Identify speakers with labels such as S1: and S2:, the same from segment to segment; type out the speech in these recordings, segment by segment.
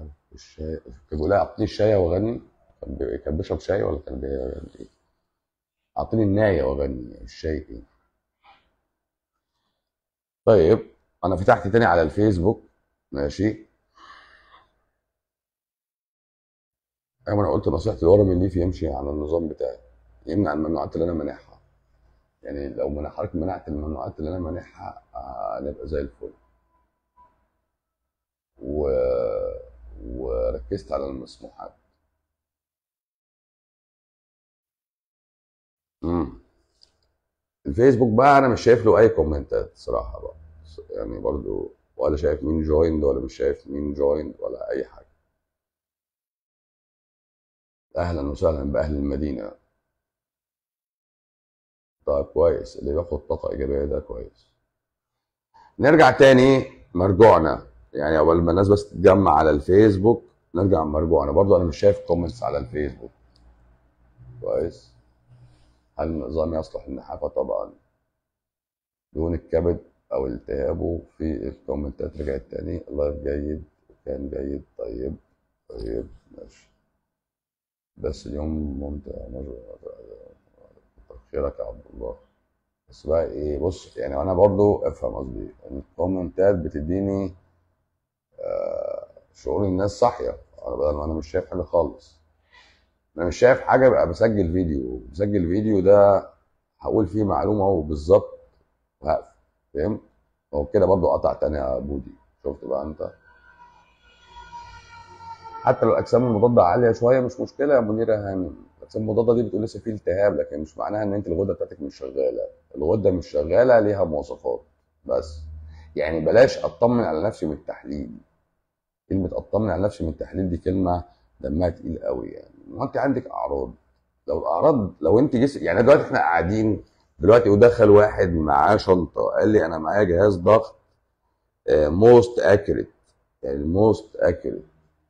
S1: عارف الشاي كان بيقول لها اعطيني الشاي واغني كان بي- كان بيشرب شاي ولا كان بيغني ايه اعطيني النايه واغني الشاي ايه طيب انا فتحت تاني على الفيسبوك ماشي ايوه انا قلت نصيحتي لورا من ليف يمشي على النظام بتاعي يمنع الممنوعات اللي انا مانعها يعني لو منع حضرتك منعت الممنوعات اللي انا مانعها آه، نبقى زي الفل و... وركزت على المسموحات امم الفيسبوك بقى انا مش شايف له اي كومنتات صراحه بقى يعني برضو ولا شايف مين جويند ولا مش شايف مين جويند ولا اي حاجه اهلا وسهلا باهل المدينه طيب كويس اللي بياخد طاقه ايجابيه ده كويس نرجع تاني مرجوعنا يعني اول ما الناس بس تتجمع على الفيسبوك نرجع مرجوعنا برضو انا مش شايف كومنتس على الفيسبوك كويس هل النظام يصلح للنحافه طبعا دون الكبد او التهابه في الكومنتات رجعت تاني اللايف جيد وكان جيد طيب طيب ماشي بس اليوم ممتع كتر خيرك يا عبد الله بس بقى ايه بص يعني انا برضو افهم قصدي الكومنتات بتديني آه، شعور الناس صاحيه انا بدل ما انا مش شايف حاجه خالص انا مش شايف حاجه بقى بسجل فيديو بسجل فيديو ده هقول فيه معلومه اهو بالظبط وهقفل فهمت هو كده برضو قطع تاني يا بودي شفت بقى انت حتى لو الاجسام المضاده عاليه شويه مش مشكله يا منيره هانم الاجسام المضاده دي بتقول لسه في التهاب لكن مش معناها ان انت الغده بتاعتك مش شغاله الغده مش شغاله ليها مواصفات بس يعني بلاش اطمن على نفسي من التحليل كلمه اطمن على نفسي من التحليل دي كلمه دمها تقيل قوي يعني ما انت عندك اعراض لو الاعراض لو انت جسم يعني دلوقتي احنا قاعدين دلوقتي ودخل واحد معاه شنطه قال لي انا معايا جهاز ضغط موست اكيوريت يعني موست اكيوريت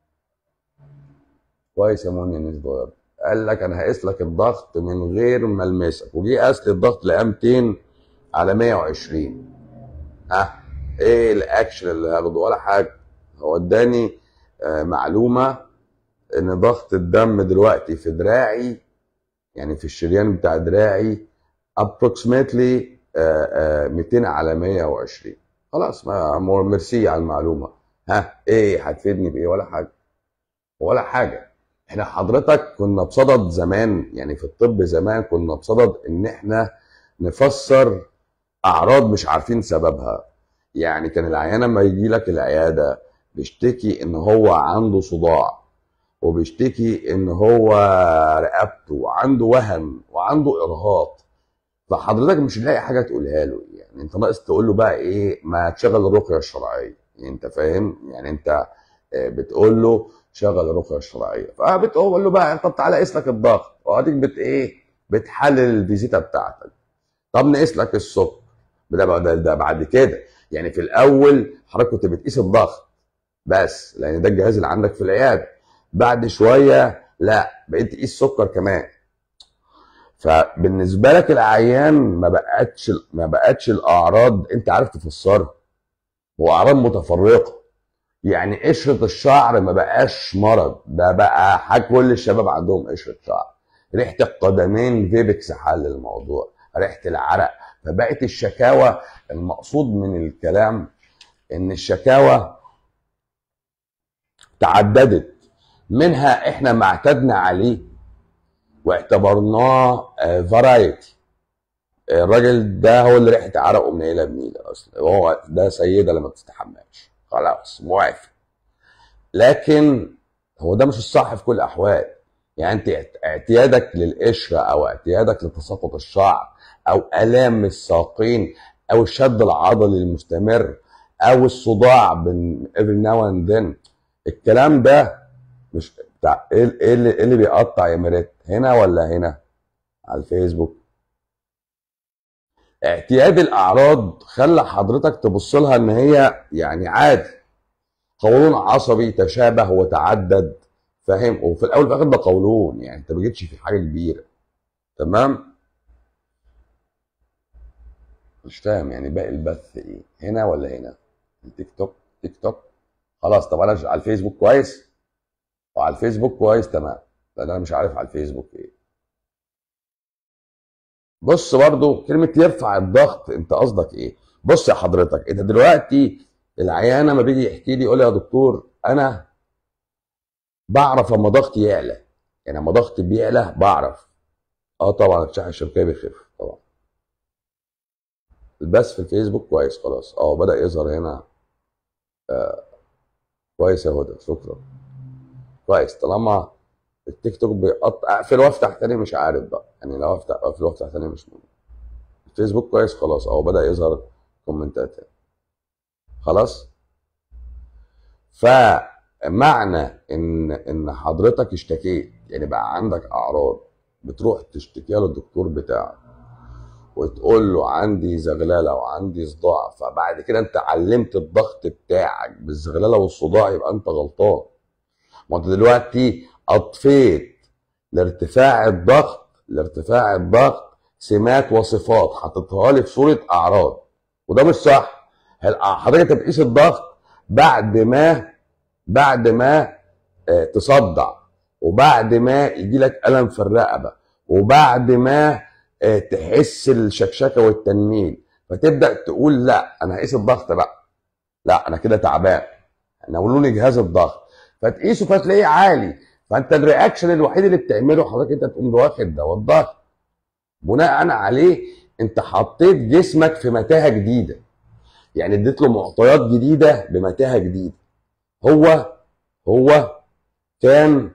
S1: كويس يا منى اني صغير قال لك انا هقيس لك الضغط من غير ما المسك وجي قاس لي الضغط لقى 200 على 120 ها ايه الاكشن اللي هاخده ولا حاجه هو اداني آه، معلومه ان ضغط الدم دلوقتي في دراعي يعني في الشريان بتاع دراعي approximately آه، آه، 200 على 120 خلاص ما مور- ميرسي على المعلومه ها ايه هتفيدني بايه ولا حاجه ولا حاجه احنا حضرتك كنا بصدد زمان يعني في الطب زمان كنا بصدد ان احنا نفسر اعراض مش عارفين سببها يعني كان العيان لما يجي لك العياده بيشتكي ان هو عنده صداع وبيشتكي ان هو رقبته وعنده وهن وعنده ارهاق فحضرتك مش لاقي حاجه تقولها له يعني انت ناقص تقول له بقى ايه ما تشغل الرقيه الشرعيه يعني انت فاهم يعني انت آه، بتقول له شغل الرقيه الشرعيه فبتقول له بقى طب تعالى قيس لك الضغط واديك بت ايه بتحلل الفيزيتا بتاعتك طب نقيس لك السكر ده بقى ده, ده بعد كده يعني في الاول حضرتك كنت بتقيس الضغط بس لان ده الجهاز اللي عندك في العياده بعد شويه لا بقيت تقيس سكر كمان فبالنسبه لك العيان ما بقتش ما بقتش الاعراض انت عارف تفسرها هو اعراض متفرقه يعني قشره الشعر ما بقاش مرض ده بقى حاجه كل الشباب عندهم قشره شعر ريحه القدمين فيبكس حل الموضوع ريحه العرق فبقت الشكاوى المقصود من الكلام ان الشكاوى تعددت منها احنا ما اعتدنا عليه واعتبرناه فرايتي الراجل ده هو اللي ريحه عرقه منيله بنيله اصلا هو ده سيده لما بتستحماش خلاص موافق لكن هو ده مش الصح في كل الاحوال يعني انت اعت- اعتيادك للقشره او اعتيادك لتساقط الشعر او الام الساقين او الشد العضلي المستمر او الصداع بين every now and then الكلام ده مش بتاع ايه إيه اللي, إيه اللي بيقطع يا مريت هنا ولا هنا على الفيسبوك اعتياد الاعراض خلى حضرتك تبص لها ان هي يعني عادي قولون عصبي تشابه وتعدد فاهم وفي الاول وفي الاخر ده قولون يعني انت ما جيتش في حاجه كبيره تمام مش فاهم يعني باقي البث ايه هنا ولا هنا تيك توك تيك توك خلاص طب انا على الفيسبوك كويس وعلى الفيسبوك كويس تمام لان انا مش عارف على الفيسبوك ايه بص برضو كلمة يرفع الضغط انت قصدك ايه بص يا حضرتك انت دلوقتي العيان لما بيجي يحكي لي يقول لي يا دكتور انا بعرف اما ضغطي يعلى يعني اما ضغطي بيعلى بعرف اه طبعا الشحن الشبكيه بيخف طبعا البث في الفيسبوك كويس خلاص اه بدا يظهر هنا آه كويس يا هدى شكرا كويس طالما التيك توك بيقطع اقفل وافتح تاني مش عارف بقى يعني لو افتح اقفل وافتح تاني مش مهم الفيسبوك كويس خلاص اهو بدا يظهر كومنتات هنا خلاص فمعنى ان ان حضرتك اشتكيت يعني بقى عندك اعراض بتروح تشتكيها للدكتور بتاعك وتقول له عندي زغلله وعندي صداع فبعد كده انت علمت الضغط بتاعك بالزغلله والصداع يبقى انت غلطان ما انت دلوقتي اضفيت لارتفاع الضغط لارتفاع الضغط سمات وصفات حطيتها لي في صوره اعراض وده مش صح حضرتك بتقيس الضغط بعد ما بعد ما آه، تصدع وبعد ما يجي لك الم في الرقبه وبعد ما آه، تحس الشكشكه والتنميل فتبدا تقول لا انا هقيس الضغط بقى لا انا كده تعبان انا قولوا لي جهاز الضغط فتقيسه فتلاقيه عالي فانت الرياكشن الوحيد اللي بتعمله حضرتك انت تقوم واخد دواء الضغط بناء عليه انت حطيت جسمك في متاهه جديده يعني اديت له معطيات جديده بمتاهه جديده هو هو كان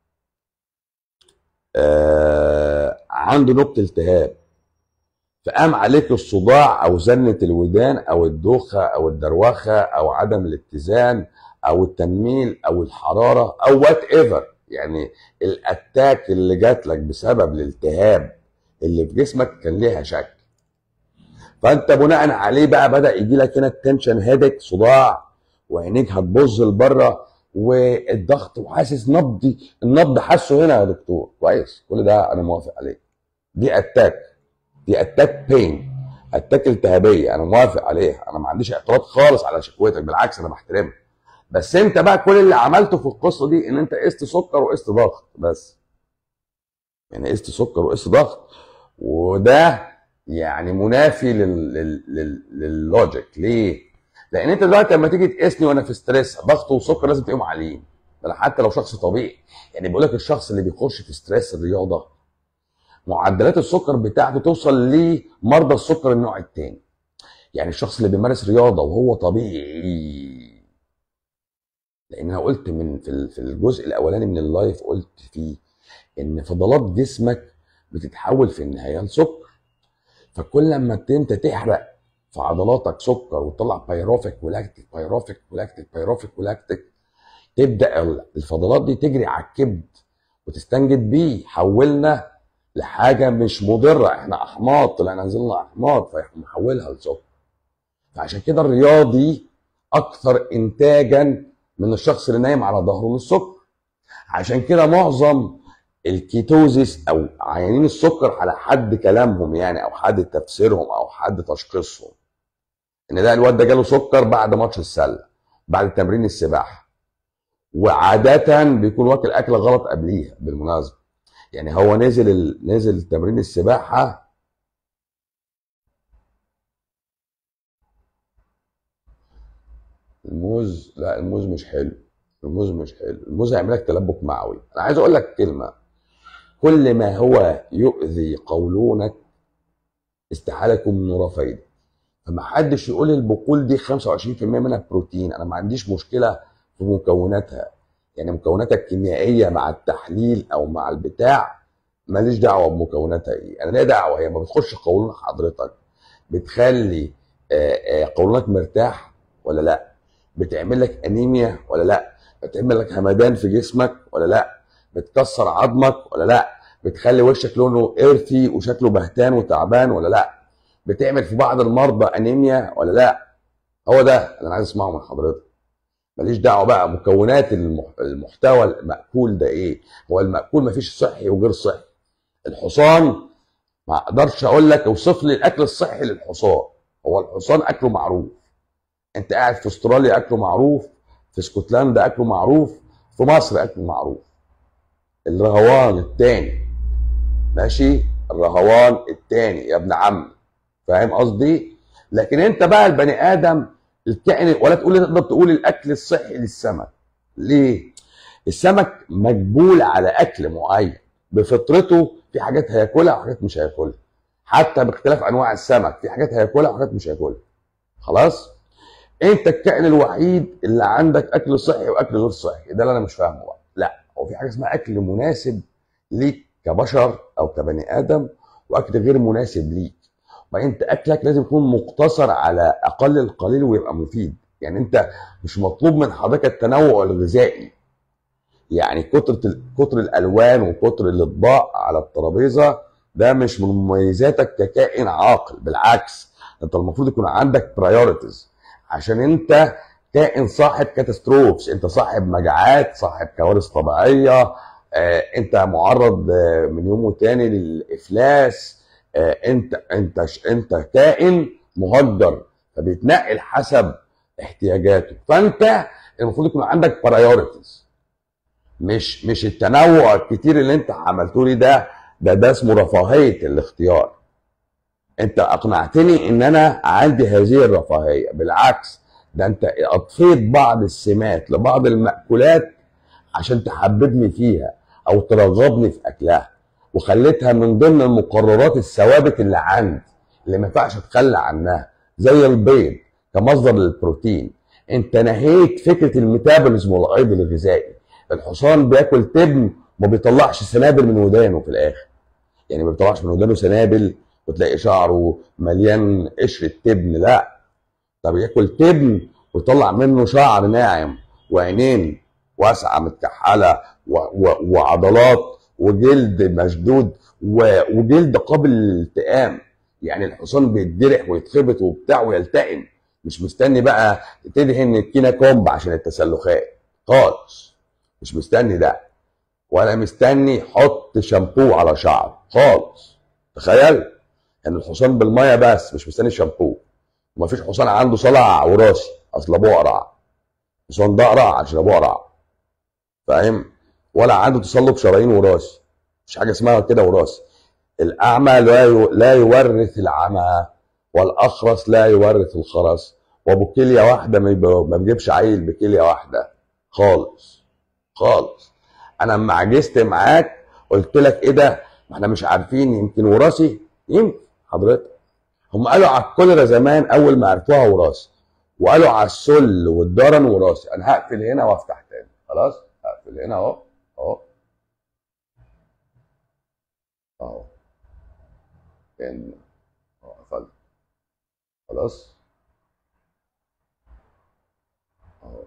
S1: آه عنده نقطه التهاب فقام عليك الصداع او زنه الودان او الدوخه او الدروخه او عدم الاتزان او التنميل او الحراره او وات ايفر يعني الاتاك اللي جات لك بسبب الالتهاب اللي في جسمك كان ليها شك فانت بناء عليه بقى بدا يجي لك هنا التنشن هيدك صداع وعينيك هتبظ لبره والضغط وحاسس نبضي النبض حاسه هنا يا دكتور كويس كل ده انا موافق عليه دي اتاك دي اتاك بين اتاك التهابيه انا موافق عليها انا ما عنديش اعتراض خالص على شكوتك بالعكس انا بحترمها بس انت بقى كل اللي عملته في القصه دي ان انت قست سكر وقست ضغط بس يعني قست سكر وقست ضغط وده يعني منافي لل... لل... لل... لللوجيك ليه؟ لان انت دلوقتي لما تيجي تقيسني وانا في ستريس ضغط وسكر لازم تلاقيهم عاليين ده حتى لو شخص طبيعي يعني بيقول لك الشخص اللي بيخش في ستريس الرياضه معدلات السكر بتاعته توصل لمرضى السكر النوع الثاني يعني الشخص اللي بيمارس رياضه وهو طبيعي لان انا قلت من في الجزء الاولاني من اللايف قلت فيه ان فضلات جسمك بتتحول في النهايه لسكر فكل لما انت تحرق في عضلاتك سكر وتطلع بايروفيك ولاكتيك بايروفيك ولاكتيك بايروفيك ولاكتيك تبدا الفضلات دي تجري على الكبد وتستنجد بيه حولنا لحاجه مش مضره احنا احماض طلعنا نزلنا احماض فمحولها لسكر فعشان كده الرياضي اكثر انتاجا من الشخص اللي نايم على ظهره من السكر عشان كده معظم الكيتوزيس او عيانين السكر على حد كلامهم يعني او حد تفسيرهم او حد تشخيصهم ان ده الواد ده جاله سكر بعد ماتش السله بعد تمرين السباحه وعاده بيكون واكل اكله غلط قبليها بالمناسبه يعني هو نزل ال... نزل تمرين السباحه الموز لا الموز مش حلو الموز مش حلو الموز هيعمل لك تلبك معوي انا عايز اقول لك كلمه كل ما هو يؤذي قولونك استحاله يكون من وراه فايده فما حدش يقول البقول دي 25% منها بروتين انا ما عنديش مشكله في مكوناتها يعني مكوناتها الكيميائيه مع التحليل او مع البتاع ماليش دعوه بمكوناتها ايه انا ليا دعوه هي ما بتخش قولون حضرتك بتخلي قولونك مرتاح ولا لا بتعمل لك انيميا ولا لا بتعمل لك همدان في جسمك ولا لا بتكسر عظمك ولا لا بتخلي وشك لونه ايرثي وشكله بهتان وتعبان ولا لا بتعمل في بعض المرضى انيميا ولا لا هو ده اللي انا عايز اسمعه من حضرتك ماليش دعوه بقى مكونات المحتوى المأكول ده ايه هو المأكول مفيش صحي وغير صحي الحصان ما اقدرش اقول لك اوصف لي الاكل الصحي للحصان هو الحصان اكله معروف انت قاعد في استراليا اكله معروف في اسكتلندا اكله معروف في مصر اكله معروف الرهوان التاني ماشي الرهوان التاني يا ابن عم فاهم قصدي لكن انت بقى البني ادم الكائن ولا تقول تقدر تقول الاكل الصحي للسمك ليه السمك مجبول على اكل معين بفطرته في حاجات هياكلها وحاجات مش هياكلها حتى باختلاف انواع السمك في حاجات هياكلها وحاجات مش هياكلها خلاص انت الكائن الوحيد اللي عندك اكل صحي واكل غير صحي ده اللي انا مش فاهمه بقى لا هو في حاجه اسمها اكل مناسب ليك كبشر او كبني ادم واكل غير مناسب ليك وبعدين انت اكلك لازم يكون مقتصر على اقل القليل ويبقى مفيد يعني انت مش مطلوب من حضرتك التنوع الغذائي يعني كترة كتر الالوان وكتر الاطباق على الترابيزه ده مش من مميزاتك ككائن عاقل بالعكس انت المفروض يكون عندك برايورتيز عشان انت كائن صاحب كاتاستروفز انت صاحب مجاعات صاحب كوارث طبيعيه آه، انت معرض آه، من يوم وتاني للافلاس آه، انت انت انت كائن مهجر فبيتنقل حسب احتياجاته فانت المفروض يكون عندك برايورتيز مش مش التنوع الكتير اللي انت عملته لي ده ده ده اسمه رفاهيه الاختيار انت اقنعتني ان انا عندي هذه الرفاهيه بالعكس ده انت اضفيت بعض السمات لبعض المأكولات عشان تحببني فيها او ترغبني في اكلها وخليتها من ضمن المقررات الثوابت اللي عندي اللي ما ينفعش اتخلى عنها زي البيض كمصدر للبروتين انت نهيت فكره الميتابوليزم والايض الغذائي الحصان بياكل تبن ما بيطلعش سنابل من ودانه في الاخر يعني ما بيطلعش من ودانه سنابل وتلاقي شعره مليان قشره تبن لا ده بياكل تبن ويطلع منه شعر ناعم وعينين واسعه متكحله و... و... وعضلات وجلد مشدود و... وجلد قابل للالتئام يعني الحصان بيتجرح ويتخبط وبتاع ويلتئم مش مستني بقى تدهن الكينا كومب عشان التسلخات خالص مش مستني ده ولا مستني حط شامبو على شعر خالص تخيل يعني الحصان بالميه بس مش مستني شامبو ومفيش حصان عنده صلع وراثي اصل ابوه قرع الحصان ده قرع عشان ابوه قرع فاهم ولا عنده تصلب شرايين وراثي مش حاجه اسمها كده وراثي الاعمى لا لا يورث العمى والاخرس لا يورث الخرس وابو كليه واحده ما بيجيبش عيل بكليه واحده خالص خالص انا لما عجزت معاك قلت لك ايه ده ما احنا مش عارفين يمكن وراثي يمكن حضرتك هم قالوا على الكوليرا زمان اول ما عرفوها وراثي وقالوا على السل والدرن وراثي انا هقفل هنا وافتح تاني خلاص هقفل هنا اهو اهو اهو تاني اهو قفلت خلاص اهو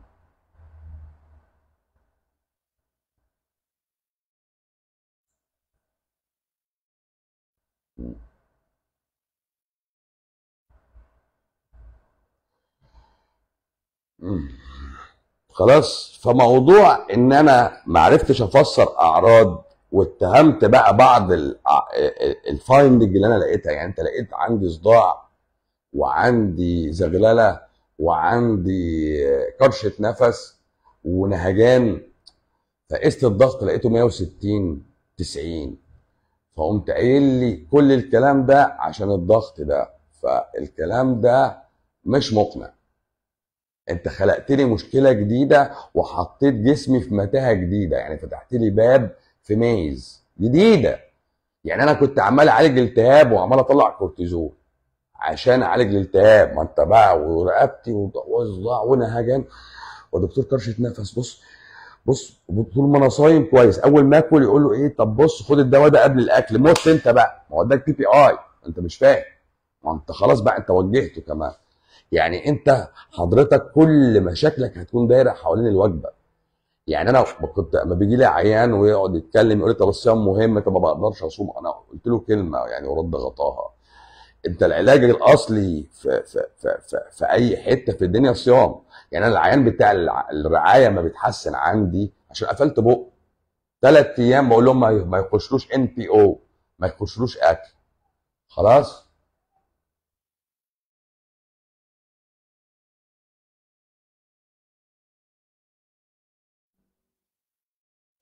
S1: خلاص فموضوع ان انا ما عرفتش افسر اعراض واتهمت بقى بعض الفايندنج اللي انا لقيتها يعني انت لقيت عندي صداع وعندي زغلله وعندي كرشه نفس ونهجان فقست الضغط لقيته 160 90 فقمت قايل لي كل الكلام ده عشان الضغط ده فالكلام ده مش مقنع انت خلقت لي مشكله جديده وحطيت جسمي في متاهه جديده يعني فتحت لي باب في ميز جديده يعني انا كنت عمال اعالج التهاب وعمال اطلع كورتيزون عشان اعالج الالتهاب ما انت بقى ورقبتي وصداع ونهجان ودكتور كرشه نفس بص بص طول ما انا صايم كويس اول ما اكل يقول له ايه طب بص خد الدواء ده قبل الاكل مت انت بقى ما هو ده البي بي اي انت مش فاهم ما انت خلاص بقى انت وجهته كمان يعني انت حضرتك كل مشاكلك هتكون دايره حوالين الوجبه يعني انا كنت لما بيجي لي عيان ويقعد يتكلم يقول لي طب الصيام مهم طب ما بقدرش اصوم انا قلت له كلمه يعني ورد غطاها انت العلاج الاصلي في في في في, في اي حته في الدنيا الصيام يعني انا العيان بتاع الرعايه ما بيتحسن عندي عشان قفلت بق ثلاث ايام بقول لهم ما يخشلوش ان بي او ما يخشلوش اكل خلاص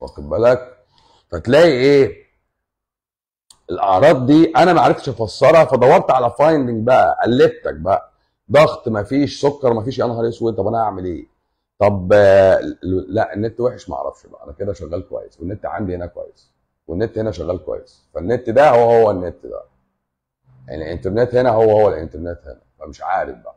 S1: واخد بالك فتلاقي ايه الاعراض دي انا ما عرفتش افسرها فدورت على فايندنج بقى قلبتك بقى ضغط ما فيش سكر ما فيش يا نهار اسود طب انا اعمل ايه طب آه، لا النت وحش ما اعرفش بقى انا كده شغال كويس والنت عندي هنا كويس والنت هنا شغال كويس فالنت ده هو هو النت ده يعني الانترنت هنا هو هو الانترنت هنا فمش عارف بقى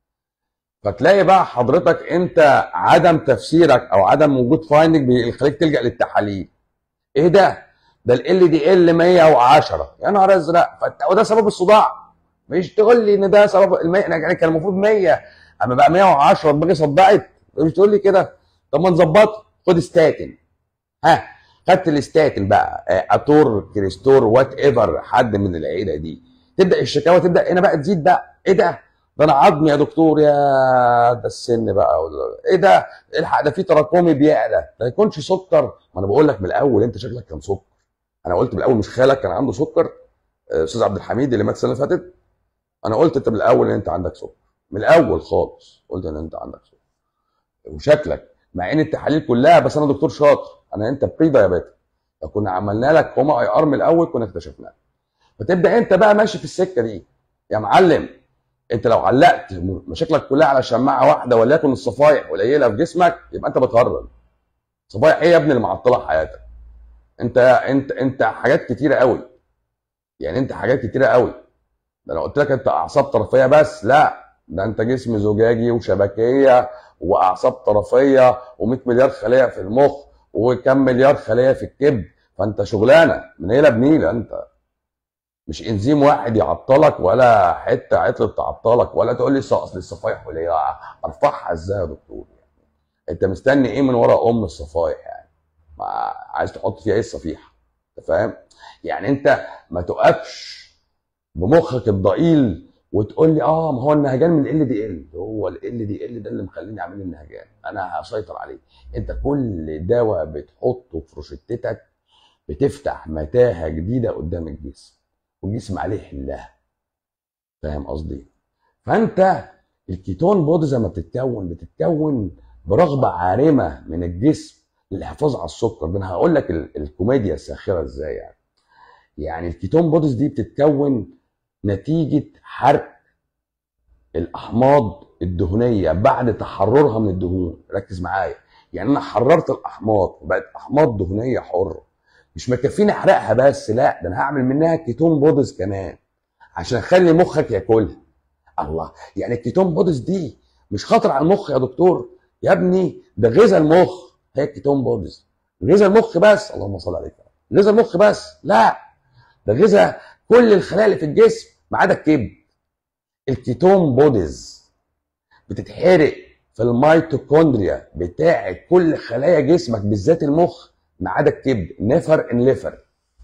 S1: فتلاقي بقى حضرتك انت عدم تفسيرك او عدم وجود فايندنج بيخليك تلجا للتحاليل ايه ده ده ال دي ال 110 يا نهار ازرق فانت وده سبب الصداع مش تقول لي ان ده سبب ال 100 يعني كان المفروض 100 اما بقى 110 دماغي صدعت مش تقول لي كده طب ما نظبطه خد ستاتين ها خدت الاستاتين بقى آه، اتور كريستور وات ايفر حد من العيله دي تبدا الشكاوى تبدا هنا بقى تزيد بقى ايه ده ده انا عظمي يا دكتور يا ده السن بقى ايه ده الحق ده في تراكمي بيعلى ده يكونش سكر ما انا بقول لك من الاول انت شكلك كان سكر انا قلت من الاول مش خالك كان عنده سكر آه، استاذ عبد الحميد اللي مات السنه اللي فاتت انا قلت انت من الاول ان انت عندك سكر من الاول خالص قلت ان انت عندك سكر وشكلك مع ان التحاليل كلها بس انا دكتور شاطر انا انت بري دايابيتك لو كنا عملنا لك هوما اي ار من الاول كنا اكتشفناه فتبدا انت بقى ماشي في السكه دي يا معلم انت لو علقت مشاكلك كلها على شماعه واحده وليكن الصفائح قليله في جسمك يبقى انت بتهرج صفائح ايه يا ابني اللي معطله حياتك انت انت انت حاجات كتيره قوي يعني انت حاجات كتيره قوي ده انا قلت لك انت اعصاب طرفيه بس لا ده انت جسم زجاجي وشبكيه واعصاب طرفيه و100 مليار خليه في المخ وكم مليار خليه في الكبد فانت شغلانه من هنا بنيله انت مش انزيم واحد يعطلك ولا حته عطل تعطلك ولا تقول لي اصل الصفايح ولا ارفعها ازاي يا دكتور يعني انت مستني ايه من ورا ام الصفايح يعني ما عايز تحط فيها ايه الصفيحه انت فاهم يعني انت ما تقفش بمخك الضئيل وتقول لي اه ما هو النهجان من ال دي ال هو ال دي ال ده اللي مخليني اعمل النهجان انا هسيطر عليه انت كل دواء بتحطه في روشتتك بتفتح متاهه جديده قدام الجسم والجسم عليه يحلها فاهم قصدي فانت الكيتون بودي زي ما بتتكون بتتكون برغبه عارمه من الجسم للحفاظ على السكر ده انا هقول لك الكوميديا الساخره ازاي يعني يعني الكيتون بوديز دي بتتكون نتيجه حرق الاحماض الدهنيه بعد تحررها من الدهون ركز معايا يعني انا حررت الاحماض وبقت احماض دهنيه حره مش مكفيني احرقها بس لا ده انا هعمل منها كيتون بودز كمان عشان اخلي مخك ياكلها الله يعني الكيتون بودز دي مش خطر على المخ يا دكتور يا ابني ده غذاء المخ هي الكيتون بودز غذاء المخ بس اللهم صل عليك غذاء المخ بس لا ده غذاء كل الخلايا اللي في الجسم ما عدا الكبد الكيتون بوديز بتتحرق في الميتوكوندريا بتاعه كل خلايا جسمك بالذات المخ ما عدا الكبد نفر ان ليفر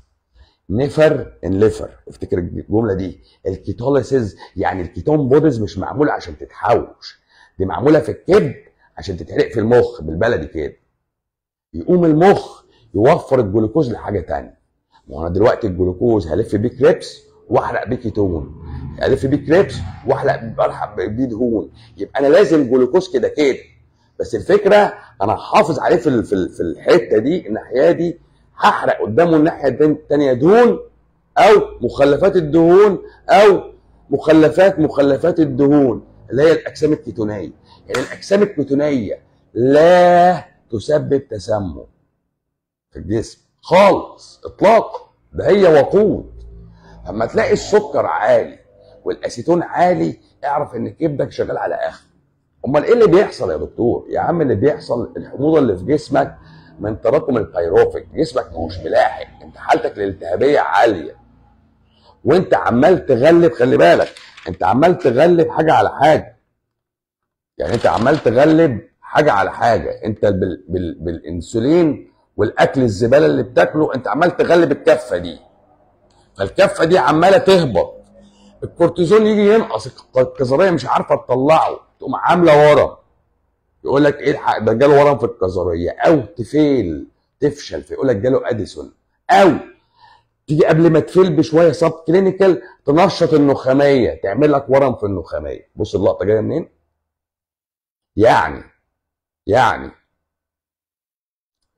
S1: نفر ان ليفر افتكر الجمله دي الكيتوليسيز يعني الكيتون بوديز مش معموله عشان تتحوش دي معموله في الكبد عشان تتحرق في المخ بالبلدي كده يقوم المخ يوفر الجلوكوز لحاجه تانية ما انا دلوقتي الجلوكوز هلف بيه كريبس واحرق بيه كيتون هلف بيه كريبس واحرق الحق بيه دهون يبقى انا لازم جلوكوز كده كده بس الفكره انا هحافظ عليه في في الحته دي الناحيه دي هحرق قدامه الناحيه الثانيه دهون او مخلفات الدهون او مخلفات مخلفات الدهون اللي هي الاجسام الكيتونيه يعني الاجسام الكيتونيه لا تسبب تسمم في الجسم خالص اطلاقا ده هي وقود اما تلاقي السكر عالي والاسيتون عالي اعرف ان كبدك شغال على اخر امال ايه اللي بيحصل يا دكتور يا عم اللي بيحصل الحموضه اللي في جسمك من تراكم البيروفيك جسمك ما هوش ملاحق انت حالتك الالتهابيه عاليه وانت عمال تغلب خلي بالك انت عمال تغلب حاجه على حاجه يعني انت عمال تغلب حاجه على حاجه انت بال بال بالانسولين والاكل الزباله اللي بتاكله انت عمال تغلب الكفه دي فالكفه دي عماله تهبط الكورتيزون يجي ينقص الكظريه مش عارفه تطلعه تقوم عامله ورم يقول لك ايه الحق ده جاله ورم في الكظريه او تفيل تفشل فيقول لك جاله اديسون او تيجي قبل ما تفل بشويه سب كلينيكال تنشط النخاميه تعمل لك ورم في النخاميه بص اللقطه جايه منين يعني يعني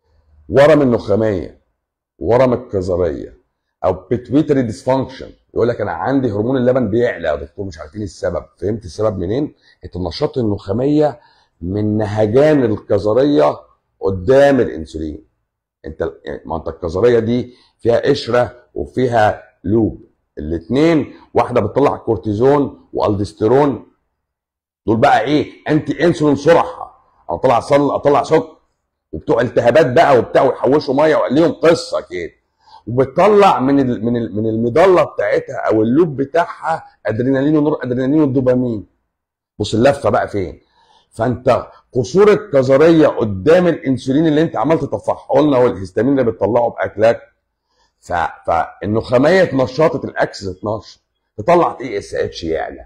S1: ورم النخاميه ورم الكظريه او بيتويتري ديسفانكشن يقول لك انا عندي هرمون اللبن بيعلى يا دكتور مش عارفين السبب فهمت السبب منين النشاط النخاميه من نهجان الكظريه قدام الانسولين انت ما انت الكظريه دي فيها قشره وفيها لوب الاثنين واحده بتطلع كورتيزون والدستيرون دول بقى ايه انتي انسولين صرحه اطلع صل اطلع سكر وبتوع التهابات بقى وبتاع ويحوشوا ميه وليهم قصه كده وبتطلع من ال من ال من المضله بتاعتها او اللوب بتاعها ادرينالين ونور ادرينالين والدوبامين بص اللفه بقى فين فانت قصور الكظريه قدام الانسولين اللي انت عمال تطفحه لنا والهستامين اللي بتطلعه باكلك ف... فالنخاميه نشاطه الاكسس 12 تطلع تي اس اتش يعلى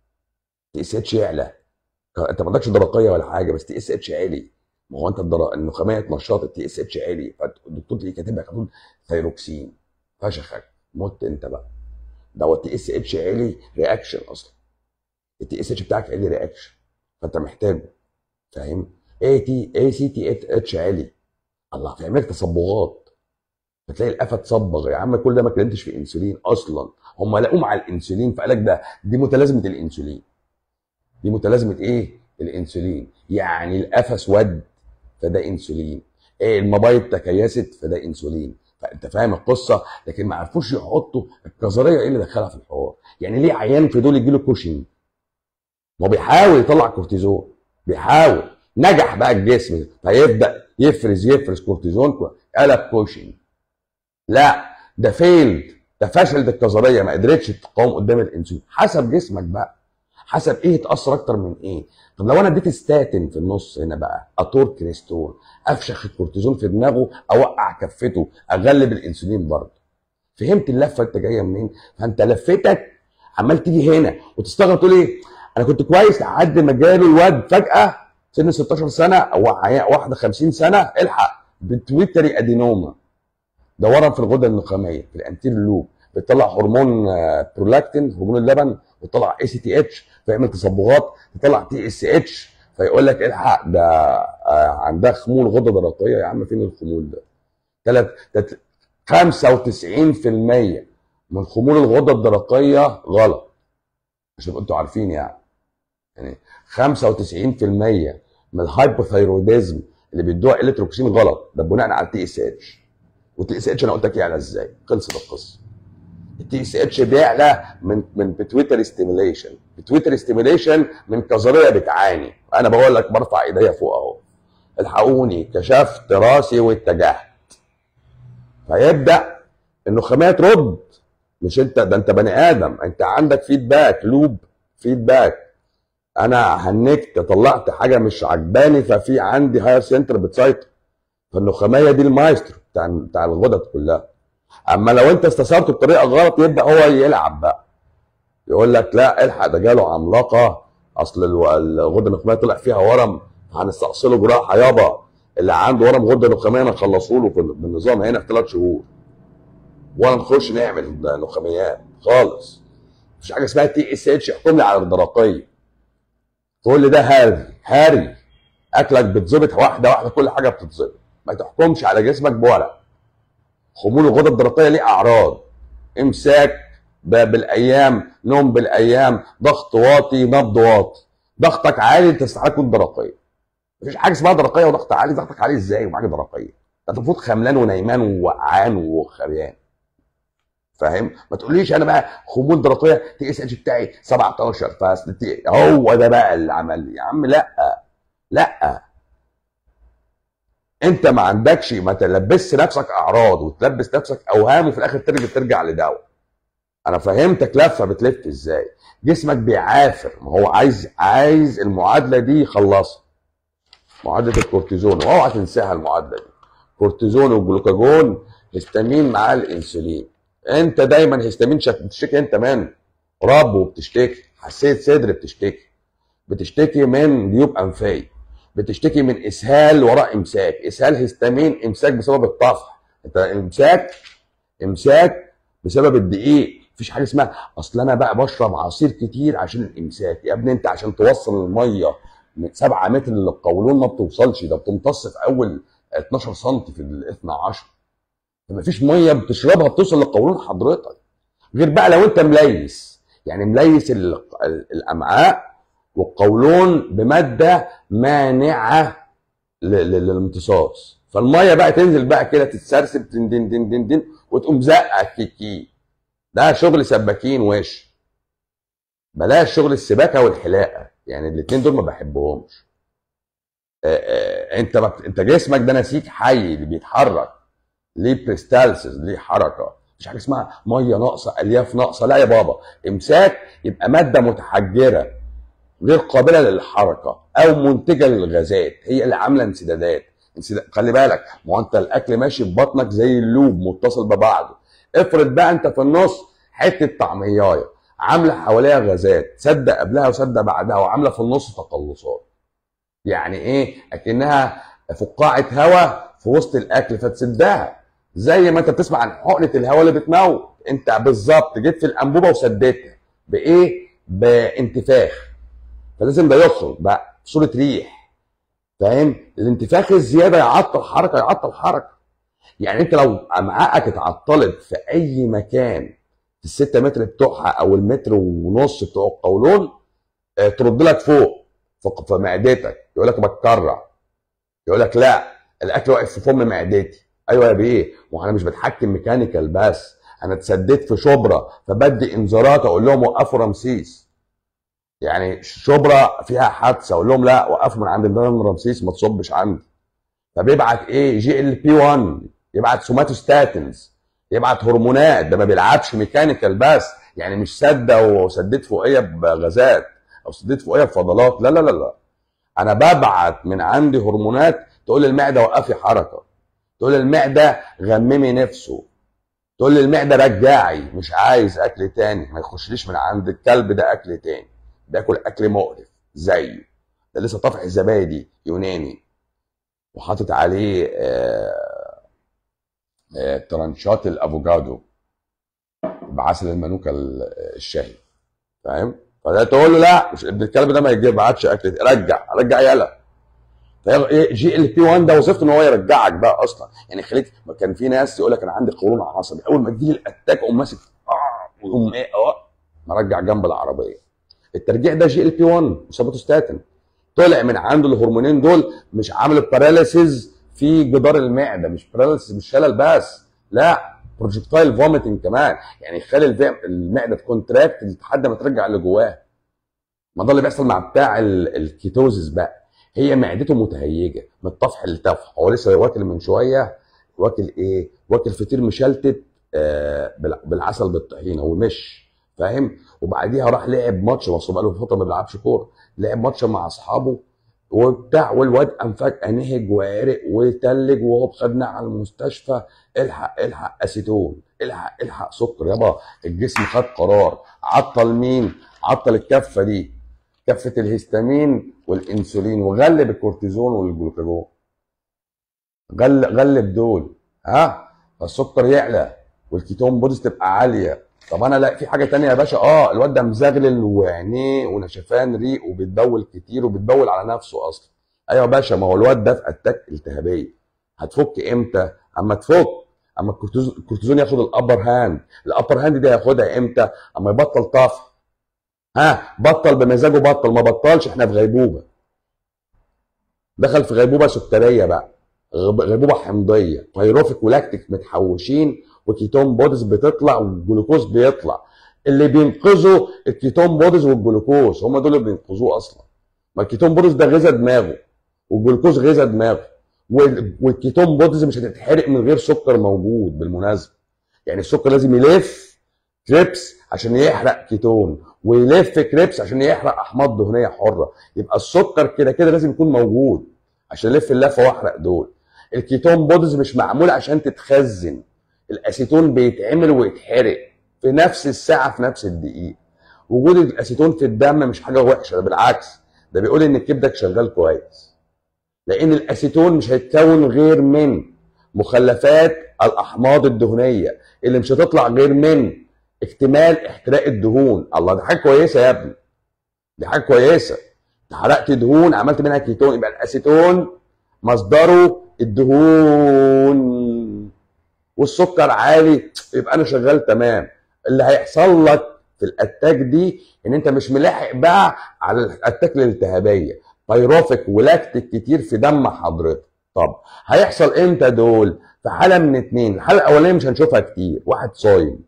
S1: تي اس اتش يعلى انت ما عندكش درقيه ولا حاجه بس تي اس اتش عالي ما هو انت الدر... النخاميه نشاط التي اس اتش عالي فالدكتور تلاقيه كاتب لك على ثيروكسين فشخك مت انت بقى ده هو التي اس اتش عالي رياكشن اصلا التي اس اتش بتاعك عالي رياكشن فانت محتاجه فاهم اي تي اي سي تي اتش عالي الله فيعمل لك تصبغات فتلاقي القفا تصبغ يا عم كل ده ما كلمتش في انسولين اصلا هم لقوه مع الانسولين فقال لك ده دي متلازمه الانسولين دي متلازمه ايه الانسولين يعني القفا اسود فده انسولين إيه المبايض تكيست فده انسولين فانت فاهم القصه لكن ما عرفوش يحطوا الكظريه ايه اللي دخلها في الحوار يعني ليه عيان في دول يجي له كوشنج ما بيحاول يطلع كورتيزون بيحاول نجح بقى الجسم فيبدا يفرز يفرز كورتيزون قلب كوشنج لا ده فيلد ده فشلت الكظريه ما قدرتش تقاوم قدام الانسولين حسب جسمك بقى حسب ايه اتاثر اكتر من ايه طب لو انا اديت ستاتين في النص هنا بقى اتور كريستول افشخ الكورتيزون في دماغه اوقع كفته اغلب الانسولين برضه فهمت اللفه انت جايه منين فانت لفتك عمال تيجي هنا وتستغرب تقول ايه انا كنت كويس لحد ما جالي الواد فجاه سن 16 سنه او واحده 50 سنه الحق بتويتري ادينوما ده ورم في الغده النخاميه في الانتير لوب بتطلع هرمون برولاكتين هرمون اللبن وتطلع اي سي تي اتش فيعمل تصبغات تطلع تي اس اتش فيقول لك الحق ده عندها خمول غده درقيه يا عم فين الخمول ده؟ تلت 95% من خمول الغده الدرقيه غلط عشان انتوا عارفين يعني يعني 95% من الهايبوثايروديزم اللي بيدوها الكتروكسين غلط ده بناء على التي اس اتش والتي اس اتش انا قلت لك يعلى ازاي خلصت القصه التي اس اتش بيعلى من من بتويتر ستيميليشن بتويتر ستيميليشن من كظريه بتعاني انا بقول لك برفع ايديا فوق اهو الحقوني كشفت راسي واتجهت فيبدا النخاميه ترد مش انت ده انت بني ادم انت عندك فيدباك لوب فيدباك انا هنكت طلعت حاجه مش عجباني ففي عندي هاير سنتر بتسيطر فالنخاميه دي المايسترو بتاع بتاع الغدد كلها اما لو انت استثرت بطريقه غلط يبدا هو يلعب بقى يقول لك لا الحق ده جاله عملاقه اصل الغده النخاميه طلع فيها ورم هنستأصله جراحه يابا اللي عنده ورم غده نخاميه نخلصه له بالنظام هنا في ثلاث شهور ولا نخش نعمل نخاميات خالص مفيش حاجه اسمها تي اس اتش يحكم لي على الدرقيه كل ده هاري هاري اكلك بتظبط واحده واحده كل حاجه بتتظبط ما تحكمش على جسمك بورق خمول الغده الدرقيه ليه اعراض امساك بالايام نوم بالايام ضغط واطي نبض واطي ضغطك عالي انت تستحق تكون درقيه مفيش حاجه اسمها درقيه وضغط عالي ضغطك عالي ازاي ومعاك درقيه انت المفروض خملان ونايمان ووقعان وخريان فاهم ما تقوليش انا بقى خمول درقيه تي اس اتش بتاعي 17 فاصل هو ده بقى اللي عمل يا عم لا لا انت ما عندكش ما تلبسش نفسك اعراض وتلبس نفسك اوهام وفي الاخر ترجع ترجع لدواء انا فهمتك لفه بتلف ازاي جسمك بيعافر ما هو عايز عايز المعادله دي يخلصها معادله الكورتيزون واوعى تنساها المعادله دي كورتيزون وجلوكاجون هيستامين مع الانسولين انت دايما هيستامين بتشتكي انت من رب وبتشتكي حسيت صدر بتشتكي بتشتكي من جيوب انفيه بتشتكي من اسهال وراء امساك اسهال هيستامين امساك بسبب الطفح انت امساك امساك بسبب الدقيق مفيش حاجه اسمها اصل انا بقى بشرب عصير كتير عشان الامساك يا ابني انت عشان توصل الميه من 7 متر للقولون ما بتوصلش ده بتمتص في اول 12 سم في ال 12 فمفيش ميه بتشربها بتوصل للقولون حضرتك غير بقى لو انت مليس يعني مليس ال- ال- الامعاء والقولون بماده مانعه ل- ل- للامتصاص فالميه بقى تنزل بقى كده تتسرسب دين دين دين دين دين وتقوم زقه كيكي ده شغل سباكين وش بلاش شغل السباكه والحلاقه يعني الاثنين دول ما بحبهمش آه، آه، انت بت... انت جسمك ده نسيج حي اللي بيتحرك ليه بريستالسيس ليه حركه مش حاجه اسمها ميه ناقصه الياف ناقصه لا يا بابا امساك يبقى ماده متحجره غير قابله للحركه او منتجه للغازات هي اللي عامله انسدادات انسداد خلي بالك ما هو انت الاكل ماشي في بطنك زي اللوب متصل ببعضه افرض بقى انت في النص حته طعميايه عامله حواليها غازات سد قبلها وسد بعدها وعامله في النص تقلصات يعني ايه اكنها فقاعه هواء في وسط الاكل فتسدها زي ما انت بتسمع عن حقنه الهواء اللي بتموت انت بالظبط جيت في الانبوبه وسددتها بايه بانتفاخ فلازم ده يخرج بقى صوره ريح فاهم الانتفاخ الزياده يعطل حركه يعطل حركه يعني انت لو امعائك اتعطلت في اي مكان في الستة متر بتوعها او المتر ونص بتوع القولون اه، ترد لك فوق في في معدتك يقول لك بتكرع يقول لك لا الاكل واقف في فم معدتي ايوه يا بيه وانا مش بتحكم ميكانيكال بس انا اتسددت في شبرا فبدي انذارات اقول لهم وقفوا رمسيس يعني شبرا فيها حادثه اقول لهم لا وقفوا من عند ميدان رمسيس ما تصبش عندي فبيبعت ايه جي ال بي 1 يبعت سوماتوستاتنز يبعت هرمونات ده ما بيلعبش ميكانيكال بس يعني مش سده وسديت فوقيه بغازات او سديت فوقيه بفضلات لا لا لا لا انا ببعت من عندي هرمونات تقول للمعده وقفي حركه تقول للمعده غممي نفسه تقول للمعده رجعي مش عايز اكل تاني ما يخشليش من عند الكلب ده اكل تاني بياكل اكل مقرف زيه ده لسه طافح الزبادي يوناني وحاطط عليه آه، آه، ترانشات الافوكادو بعسل المانوكا ال- الشهي فاهم فده تقول له لا مش ابن الكلب ده ما يجيبعتش اكل رجع رجع يلا فهي جي ال بي 1 ده وظيفته ان هو يرجعك بقى اصلا يعني خليك ما كان في ناس يقول لك انا عندي قولون عصبي اول ما تجيلي الاتاك اقوم ماسك اه ويقوم ايه اه مرجع جنب العربيه الترجيع ده جي ال بي 1 وسابوتوستاتين طلع من عنده الهرمونين دول مش عامل باراليسيز في جدار المعده مش باراليسيز مش شلل بس لا بروجكتايل فوميتنج كمان يعني يخلي الفي- المعده تكونتراكت لحد ما ترجع اللي جواها ما ده اللي بيحصل مع بتاع ال- الكيتوزيس بقى هي معدته متهيجه من الطفح للطفح هو لسه واكل من شويه واكل ايه واكل فطير مشلتت آه بال- بالعسل بالطحينه ومش فاهم وبعديها راح لعب ماتش بس هو بقاله فتره ما بيلعبش كوره لعب ماتش مع اصحابه وبتاع والواد قام فجاه نهج وعرق وتلج وهو خدناه على المستشفى الحق الحق اسيتون الحق الحق سكر يابا الجسم خد قرار عطل مين؟ عطل الكفه دي كفه الهستامين والانسولين وغلب الكورتيزون والجلوكاجون غل غلب دول ها فالسكر يعلى والكيتون بودز تبقى عاليه طب انا لا في حاجه تانية يا باشا اه الواد ده مزغلل وعينيه ونشفان ريق وبيتبول كتير وبيتبول على نفسه اصلا ايوه يا باشا ما هو الواد ده في اتاك التهابيه هتفك امتى اما تفك اما الكورتيزون الكورتيزون ياخد الابر هاند الابر هاند دي هياخدها امتى اما يبطل طفح ها بطل بمزاجه بطل ما بطلش احنا في غيبوبه دخل في غيبوبه سكريه بقى غب- غيبوبه حمضيه بيروفيك ولاكتيك متحوشين وكيتون بودز بتطلع والجلوكوز بيطلع اللي بينقذوا الكيتون بودز والجلوكوز هم دول اللي بينقذوه اصلا ما الكيتون بودز ده غذا دماغه والجلوكوز غذا دماغه وال- والكيتون بودز مش هتتحرق من غير سكر موجود بالمناسبه يعني السكر لازم يلف كريبس عشان يحرق كيتون ويلف كريبس عشان يحرق احماض دهنيه حره يبقى السكر كده كده لازم يكون موجود عشان يلف اللفه واحرق دول الكيتون بودز مش معمول عشان تتخزن الاسيتون بيتعمل ويتحرق في نفس الساعه في نفس الدقيقه وجود الاسيتون في الدم مش حاجه وحشه ده بالعكس ده بيقول ان كبدك شغال كويس لان الاسيتون مش هيتكون غير من مخلفات الاحماض الدهنيه اللي مش هتطلع غير من اكتمال احتراق الدهون الله دي حاجه كويسه يا ابني دي حاجه كويسه انت حرقت دهون عملت منها كيتون يبقى الاسيتون مصدره الدهون والسكر عالي يبقى انا شغال تمام اللي هيحصل لك في الاتاك دي ان انت مش ملاحق بقى على الاتاك الالتهابيه بايروفيك ولاكتيك كتير في دم حضرتك طب هيحصل امتى دول في حاله من اتنين الحاله الاولانيه مش هنشوفها كتير واحد صايم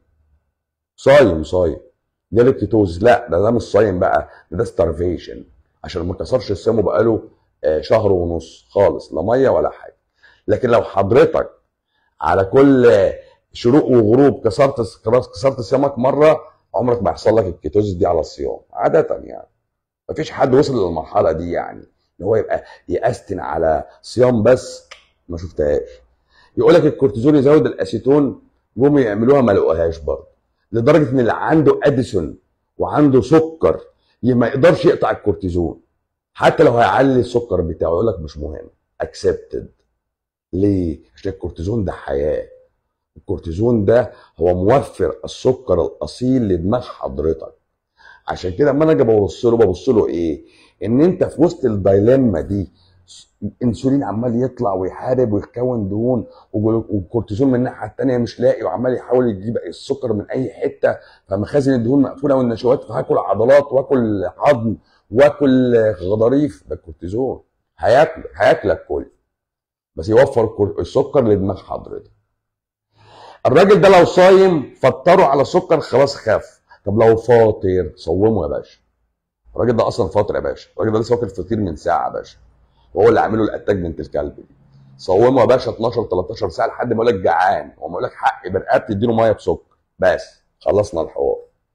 S1: صايم صايم جالك كيتوز لا ده ده مش صايم بقى ده, ده ستارفيشن عشان ما كسرش السم بقاله آه، شهر ونص خالص لا ميه ولا حاجه لكن لو حضرتك على كل شروق وغروب كسرت كسرت صيامك مره عمرك ما يحصل لك الكيتوز دي على الصيام عاده يعني مفيش حد وصل للمرحله دي يعني ان هو يبقى يأستن على صيام بس ما شفتهاش يقول لك الكورتيزون يزود الاسيتون جم يعملوها ما لقوهاش برضه لدرجه ان اللي عنده اديسون وعنده سكر ما يقدرش يقطع الكورتيزون حتى لو هيعلي السكر بتاعه يقول لك مش مهم اكسبتد ليه؟ عشان الكورتيزون ده حياه الكورتيزون ده هو موفر السكر الاصيل لدماغ حضرتك عشان كده اما انا اجي ببص له ببص له ايه؟ ان انت في وسط الدايلما دي انسولين عمال يطلع ويحارب ويكون دهون والكورتيزون من الناحيه الثانيه مش لاقي وعمال يحاول يجيب السكر من اي حته فمخازن الدهون مقفوله والنشوات فهاكل عضلات واكل عظم واكل غضاريف ده الكورتيزون هياكل هياكلك كل بس يوفر السكر لدماغ حضرتك الراجل ده لو صايم فطره على السكر خلاص خف طب لو فاطر صومه يا باشا الراجل ده اصلا فاطر يا باشا الراجل ده لسه واكل فطير من ساعه يا باشا وهو اللي عامله الاتاك بنت الكلب دي صومه يا باشا 12 13 ساعه لحد ما يقول لك جعان هو يقول لك حق برقبتي اديله ميه بسكر بس خلصنا الحوار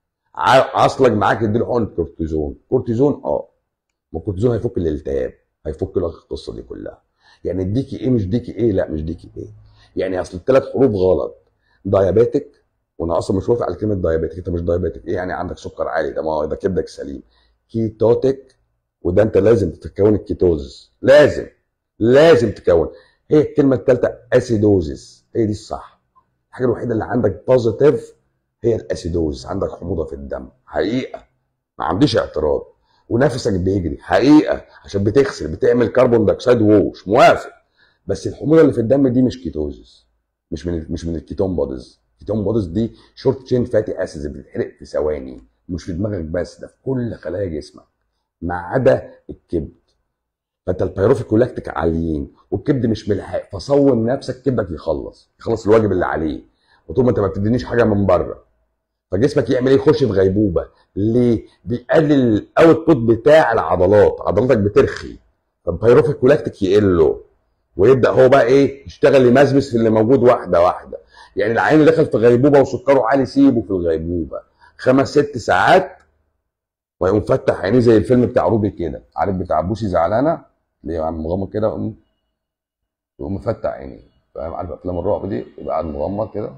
S1: عصلك معاك اديله حقن كورتيزون كورتيزون اه ما الكورتيزون هيفك الالتهاب هيفك لك القصه دي كلها يعني اديكي ايه مش ديكي ايه لا مش ديكي ايه يعني اصل الثلاث حروف غلط دايابيتك وانا اصلا مش وافق على كلمه دايابيتك انت مش دايابيتك ايه يعني عندك سكر عالي ده ما هو ده كبدك سليم كيتوتك وده انت لازم تتكون الكيتوز لازم لازم تكون هي الكلمه الثالثه اسيدوزيس هي دي الصح الحاجه الوحيده اللي عندك بوزيتيف هي الاسيدوز عندك حموضه في الدم حقيقه ما عنديش اعتراض ونفسك بيجري حقيقه عشان بتغسل بتعمل كربون دايوكسيد ووش موافق بس الحموضه اللي في الدم دي مش كيتوزيس مش من مش من الكيتون بوديز الكيتون بوديز دي شورت تشين فاتي اسيدز بتتحرق في ثواني مش في دماغك بس ده في كل خلايا جسمك ما عدا الكبد فانت البيروفيك ولاكتيك عاليين والكبد مش ملحق فصوم نفسك كبدك يخلص يخلص الواجب اللي عليه وطول ما انت ما بتدينيش حاجه من بره فجسمك يعمل ايه يخش في غيبوبه ليه بيقلل الاوتبوت بتاع العضلات عضلاتك بترخي فالبيروفيك ولاكتيك يقل ويبدا هو بقى ايه يشتغل يمزمز في اللي موجود واحده واحده يعني العين دخل في غيبوبه وسكره عالي سيبه في الغيبوبه خمس ست ساعات ويقوم فتح عينيه زي الفيلم بتاع روبي كده عارف بتاع بوسي زعلانه اللي عم مغمض كده يقوم يقوم مفتح عينيه فاهم عارف افلام الرعب دي يبقى قاعد مغمض كده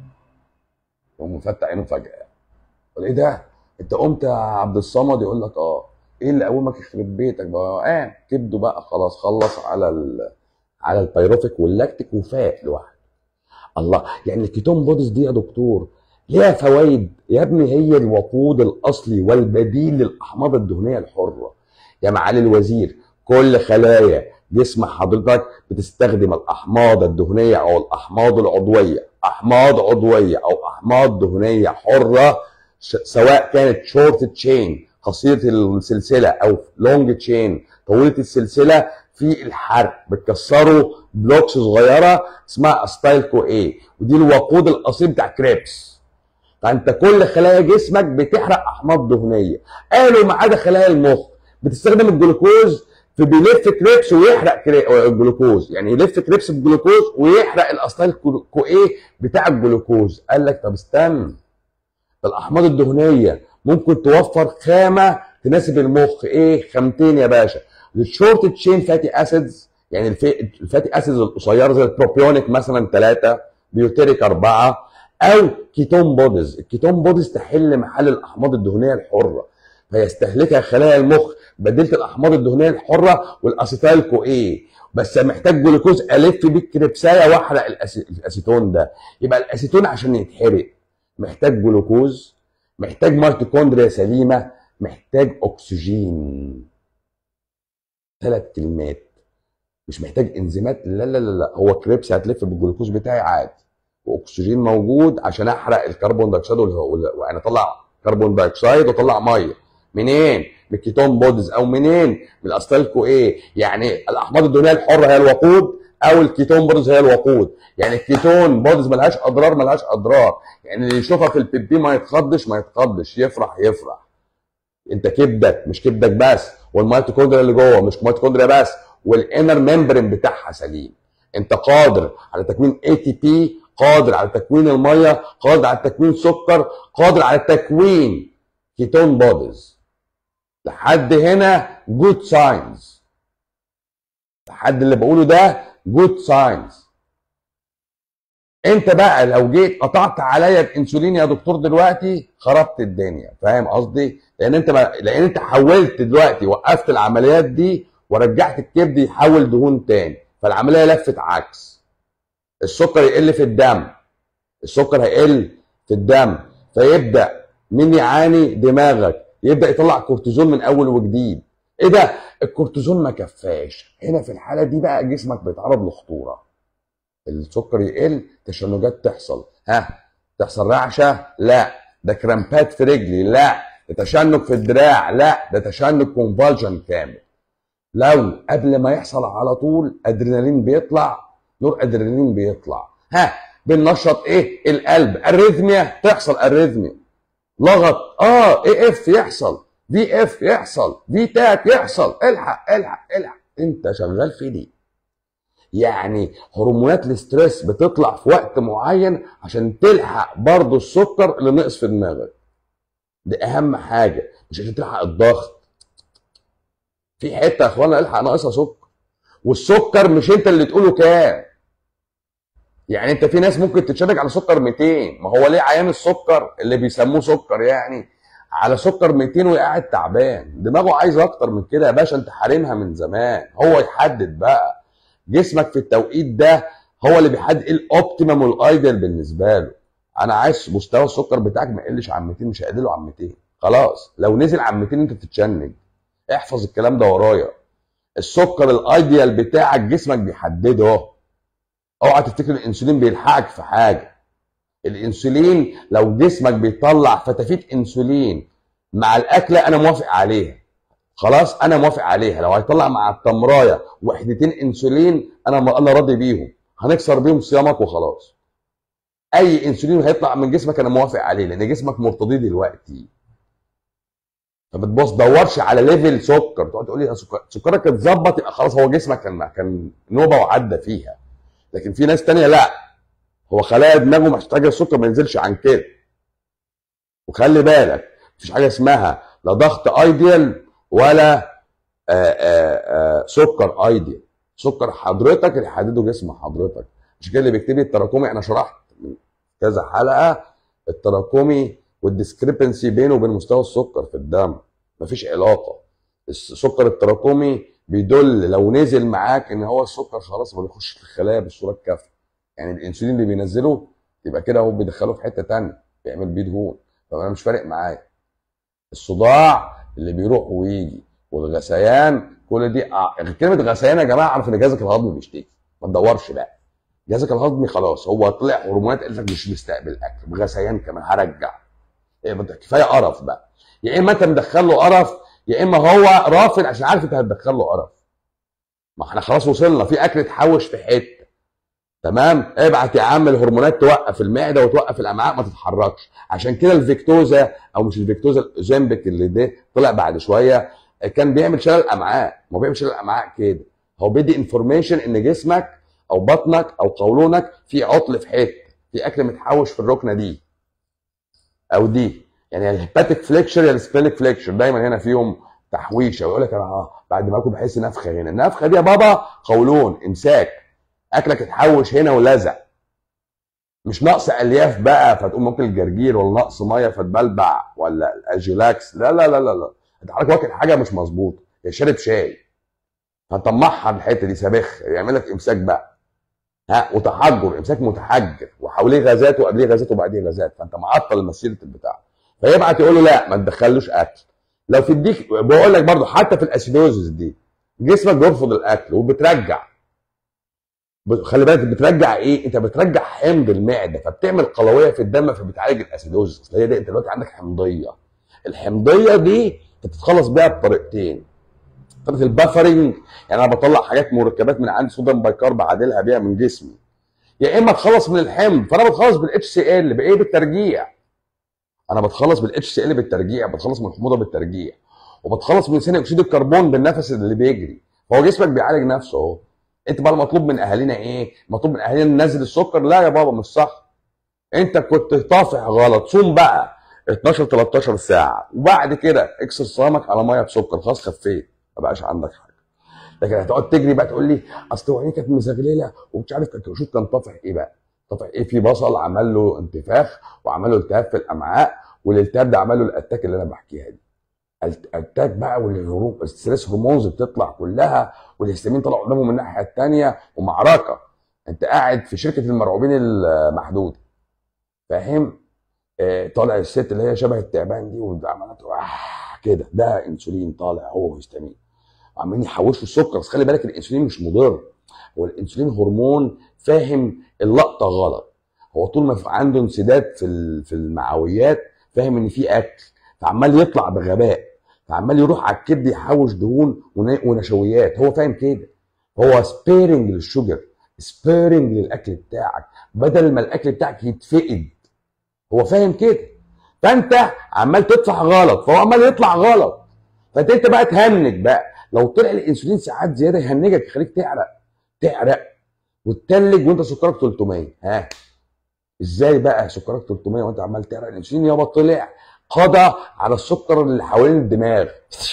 S1: يقوم مفتح عينه فجاه ايه ده انت قمت يا عبد الصمد يقول لك اه ايه اللي قومك يخرب بيتك بقى اه كبده بقى خلاص خلص على ال... على البيروفيك واللاكتيك وفاق لوحده الله يعني الكيتون بوديز دي يا دكتور ليها فوائد يا ابني هي الوقود الاصلي والبديل للاحماض الدهنيه الحره يا معالي الوزير كل خلايا جسم حضرتك بتستخدم الاحماض الدهنيه او الاحماض العضويه احماض عضويه او احماض دهنيه حره سواء كانت شورت تشين قصيره السلسله او لونج تشين طويله السلسله في الحرق بتكسروا بلوكس صغيره اسمها استايل كو اي ودي الوقود الاصيل بتاع كريبس فانت كل خلايا جسمك بتحرق احماض دهنيه قالوا ما عدا خلايا المخ بتستخدم الجلوكوز في بيلف كريبس ويحرق الجلوكوز يعني يلف كريبس بالجلوكوز ويحرق الاستايل كو ايه بتاع الجلوكوز قال لك طب استنى الاحماض الدهنيه ممكن توفر خامه تناسب المخ ايه خامتين يا باشا الشورت تشين فاتي اسيدز يعني الفاتي اسيدز القصيره زي البروبيونيك مثلا ثلاثه بيوتيريك اربعه او كيتون بوديز الكيتون بوديز تحل محل الاحماض الدهنيه الحره فيستهلكها خلايا المخ بديله الاحماض الدهنيه الحره والاسيتايل كو ايه بس محتاج جلوكوز الف بيه الكريبسايه واحرق الاسيتون ده يبقى الاسيتون عشان يتحرق محتاج جلوكوز محتاج ميتوكوندريا سليمه محتاج اكسجين ثلاث كلمات مش محتاج انزيمات لا لا لا لا هو كريبس هتلف بالجلوكوز بتاعي عادي واكسجين موجود عشان احرق الكربون دايوكسيد وانا اطلع كربون دايوكسيد واطلع ميه منين؟ من الكيتون بودز او منين؟ من الاستالكو ايه؟ يعني الاحماض الدهنيه الحره هي الوقود او الكيتون بودز هي الوقود يعني الكيتون بودز ملهاش اضرار ملهاش اضرار يعني اللي يشوفها في البيبي ما يتخضش ما يتخضش يفرح يفرح انت كبدك مش كبدك بس والميتوكوندريا اللي جوه مش ميتوكوندريا بس والانر ممبرين بتاعها سليم انت قادر على تكوين اي تي بي قادر على تكوين الميه قادر على تكوين سكر قادر على تكوين كيتون بوديز لحد هنا جود ساينز لحد اللي بقوله ده جود ساينز انت بقى لو جيت قطعت عليا بانسولين يا دكتور دلوقتي خربت الدنيا فاهم قصدي لان انت بقى لان انت حولت دلوقتي وقفت العمليات دي ورجعت الكبد يحول دهون تاني فالعمليه لفت عكس السكر يقل في الدم السكر هيقل في الدم فيبدا مين يعاني دماغك يبدا يطلع كورتيزون من اول وجديد ايه ده الكورتيزون ما كفاش هنا في الحاله دي بقى جسمك بيتعرض لخطوره السكر يقل تشنجات تحصل ها تحصل رعشه لا ده كرامبات في رجلي لا ده تشنج في الدراع لا ده تشنج كونفالجن كامل لو قبل ما يحصل على طول ادرينالين بيطلع نور ادرينالين بيطلع ها بننشط ايه القلب اريثميا تحصل اريثميا لغط اه اي اف يحصل في اف يحصل في تات يحصل الحق الحق الحق انت شغال في دي يعني هرمونات الاسترس بتطلع في وقت معين عشان تلحق برضه السكر اللي نقص في دماغك دي اهم حاجه مش عشان تلحق الضغط في حته يا اخوانا الحق ناقصها سكر والسكر مش انت اللي تقوله كام يعني انت في ناس ممكن تتشنج على سكر 200 ما هو ليه عيان السكر اللي بيسموه سكر يعني على سكر 200 وقاعد تعبان دماغه عايز اكتر من كده يا باشا انت حارمها من زمان هو يحدد بقى جسمك في التوقيت ده هو اللي بيحدد ايه الاوبتيمم والايدل بالنسبه له انا عايز مستوى السكر بتاعك ما يقلش عن 200 مش هقلله عن 200 خلاص لو نزل عن 200 انت بتتشنج احفظ الكلام ده ورايا السكر الايديال بتاعك جسمك بيحدده اوعى تفتكر الانسولين بيلحقك في حاجه الانسولين لو جسمك بيطلع فتافيت انسولين مع الاكله انا موافق عليها خلاص انا موافق عليها لو هيطلع مع التمرايه وحدتين انسولين انا انا راضي بيهم هنكسر بيهم صيامك وخلاص اي انسولين هيطلع من جسمك انا موافق عليه لان جسمك مرتضيه دلوقتي فبتبص دورش على ليفل سكر تقعد تقول لي سكر سكرك اتظبط يبقى خلاص هو جسمك كان كان نوبه وعدى فيها لكن في ناس تانية لا هو خلايا دماغه محتاجه السكر ما ينزلش عن كده وخلي بالك مفيش حاجه اسمها لا ضغط ايديال ولا آآ آآ سكر ايديال سكر حضرتك اللي حدده جسم حضرتك مش كده اللي بيكتب لي التراكمي انا شرحت من كذا حلقه التراكمي والديسكريبنسي بينه وبين مستوى السكر في الدم مفيش علاقه السكر التراكمي بيدل لو نزل معاك ان هو السكر خلاص ما بيخش في الخلايا بالصوره الكافيه يعني الانسولين اللي بينزله يبقى كده هو بيدخله في حته ثانيه بيعمل بيه دهون فانا مش فارق معايا الصداع اللي بيروح ويجي والغثيان كل دي غير كلمه غثيان يا جماعه اعرف ان جهازك الهضمي بيشتكي ما تدورش بقى جهازك الهضمي خلاص هو طلع هرمونات قالت لك مش مستقبل اكل بغثيان كمان هرجع كفايه قرف بقى يا اما انت مدخل له قرف يا اما هو رافض عشان عارف انت هتدخل له قرف ما احنا خلاص وصلنا في اكل اتحوش في حته تمام ابعت يا عم الهرمونات توقف المعده وتوقف الامعاء ما تتحركش عشان كده الفيكتوزا او مش الفيكتوزا الاوزمبيك اللي ده طلع بعد شويه كان بيعمل شلل امعاء ما هو بيعمل شلل امعاء كده هو بيدي انفورميشن ان جسمك او بطنك او قولونك في عطل في حته في اكل متحوش في الركنه دي او دي يعني الهيباتيك فليكشر يا السبليك فليكشر دايما هنا فيهم تحويشه ويقول لك انا اه بعد ما اكل بحس نفخه هنا النفخه دي يا بابا قولون امساك اكلك اتحوش هنا ولزق مش نقص الياف بقى فتقوم ممكن الجرجير ولا نقص ميه فتبلبع ولا الاجيلاكس لا لا لا لا لا انت حضرتك واكل حاجه مش مظبوطه يا شارب شاي هنطمعها الحته دي سابخ يعمل لك امساك بقى ها وتحجر امساك متحجر وحواليه غازات وقبليه غازات وبعديه غازات فانت معطل مسيره البتاع فيبعت يقول له لا ما تدخلوش اكل لو في الديك بقول لك برضه حتى في الاسيدوزس دي جسمك بيرفض الاكل وبترجع ب- خلي بالك بترجع ايه انت بترجع حمض المعده فبتعمل قلويه في الدم فبتعالج الاسيدوزس اصل هي دي انت دلوقتي عندك حمضيه الحمضيه دي بتتخلص بيها بطريقتين طريقه البافرنج يعني انا بطلع حاجات مركبات من عندي صوديوم بايكارب بعادلها بيها من جسمي يا اما اتخلص من الحمض فانا بتخلص بالاتش سي ال بايه بالترجيع انا بتخلص بالاتش سي ال بالترجيع بتخلص من الحموضه بالترجيع وبتخلص من ثاني اكسيد الكربون بالنفس اللي بيجري فهو جسمك بيعالج نفسه اهو انت بقى المطلوب من اهالينا ايه مطلوب من اهالينا ننزل السكر لا يا بابا مش صح انت كنت طافح غلط صوم بقى 12 13 ساعه وبعد كده اكسر صيامك على ميه بسكر خلاص خفيت ما بقاش عندك حاجه لكن هتقعد تجري بقى تقول لي اصل هو عيني كانت مزغلله ومش عارف كانت شوف كان طافح ايه بقى طافح ايه في بصل عمل له انتفاخ وعمل له التهاب في الامعاء والالتهاب ده عمل له الاتاك اللي انا بحكيها دي الاتاك بقى والهروب الستريس هرمونز بتطلع كلها والهستامين طلع قدامه من الناحيه الثانيه ومعركه انت قاعد في شركه المرعوبين المحدوده فاهم آه، طالع الست اللي هي شبه التعبان دي وعماله تروح آه كده ده انسولين طالع هو هستامين وعمالين يحوشوا السكر بس خلي بالك الانسولين مش مضر هو الانسولين هرمون فاهم اللقطه غلط هو طول ما في عنده انسداد في ال- في المعويات فاهم ان في اكل فعمال يطلع بغباء فعمال يروح على الكبد يحوش دهون ون- ونشويات هو فاهم كده هو سبيرنج للشوجر سبيرنج للاكل بتاعك بدل ما الاكل بتاعك يتفقد هو فاهم كده فانت عمال تدفع غلط فهو عمال يطلع غلط فانت انت بقى تهنج بقى لو طلع الانسولين ساعات زياده يهنجك يخليك تعرق تعرق وتتلج وانت سكرك 300 ها ازاي بقى سكرك 300 وانت عمال تعرق الانسولين يابا طلع قضى على السكر اللي حوالين الدماغ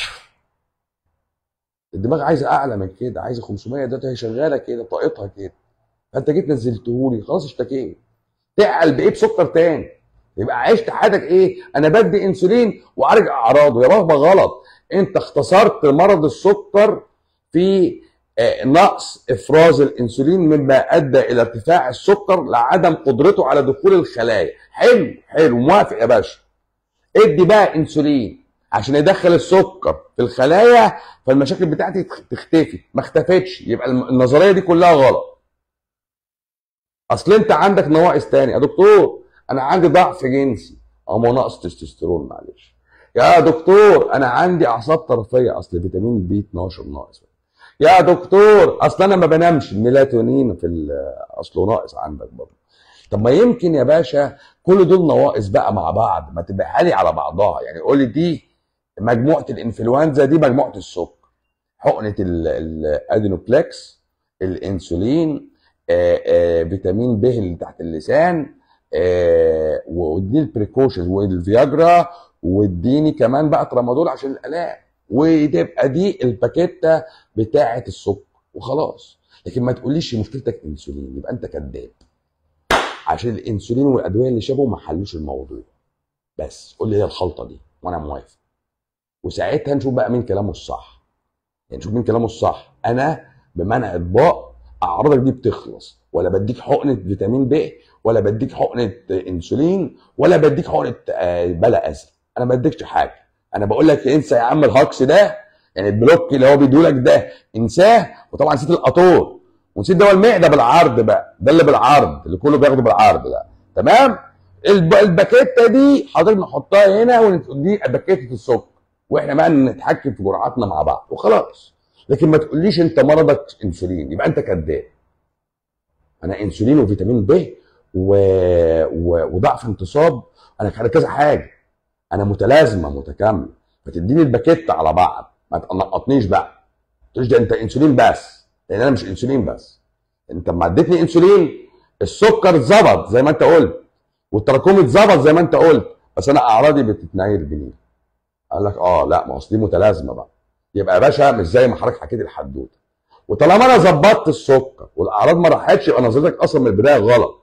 S1: الدماغ عايزه اعلى من كده عايزه 500 دلوقتي هي شغاله كده طاقتها كده فانت جيت نزلتهولي خلاص اشتكيت تعقل بايه بسكر تاني يبقى عشت حياتك ايه انا بدي انسولين وعالج اعراضه يا بابا غلط انت اختصرت مرض السكر في آه، نقص افراز الانسولين مما ادى الى ارتفاع السكر لعدم قدرته على دخول الخلايا حلو حلو موافق يا باشا ادي بقى انسولين عشان يدخل السكر في الخلايا فالمشاكل بتاعتي تخ- تختفي ما اختفتش يبقى الم- النظريه دي كلها غلط اصل انت عندك نواقص تاني يا دكتور انا عندي ضعف جنسي اه ما هو ناقص تستوستيرون معلش يا دكتور انا عندي اعصاب طرفيه اصل فيتامين بي 12 ناقص يا دكتور اصل انا ما بنامش الميلاتونين في ال- اصله ناقص عندك برضه طب ما يمكن يا باشا كل دول نواقص بقى مع بعض ما تبقى لي على بعضها يعني قول لي دي مجموعه الانفلونزا دي مجموعه السكر حقنه ال- الادينوكليكس الانسولين آه، آه، فيتامين ب اللي تحت اللسان آه، واديني البريكوشنز والفياجرا واديني كمان بقى ترامادول عشان الالام وتبقى دي الباكيته بتاعه السكر وخلاص لكن ما تقوليش مشكلتك انسولين يبقى انت كذاب عشان الانسولين والادويه اللي شبهه ما حلوش الموضوع بس قول لي هي الخلطه دي وانا موافق وساعتها نشوف بقى مين كلامه الصح يعني نشوف مين كلامه الصح انا بمنع اطباق اعراضك دي بتخلص ولا بديك حقنه فيتامين ب ولا بديك حقنه انسولين ولا بديك حقنه آه، بلا ازل انا ما بديكش حاجه انا بقول لك انسى يا عم الهكس ده يعني البلوك اللي هو بيدولك ده انساه وطبعا نسيت القطور ونسيت دواء المعده بالعرض بقى ده اللي بالعرض اللي كله بياخده بالعرض ده تمام الب- الباكيته دي حضرتك نحطها هنا ودي باكيته السكر واحنا بقى نتحكم في جرعاتنا مع بعض وخلاص لكن ما تقوليش انت مرضك انسولين يبقى انت كذاب انا انسولين وفيتامين ب و... و... وضعف انتصاب انا على كذا حاجه انا متلازمه متكامله فتديني الباكيت على بعض ما تنقطنيش بقى ما تقوليش ده انت انسولين بس لان انا مش انسولين بس انت لما اديتني انسولين السكر ظبط زي ما انت قلت والتراكمي اتظبط زي ما انت قلت بس انا اعراضي بتتنيل بنيل قال لك اه لا ما اصل دي متلازمه بقى يبقى يا باشا مش زي ما حضرتك حكيت الحدوته وطالما انا ظبطت السكر والاعراض ما راحتش يبقى نظرتك اصلا من البدايه غلط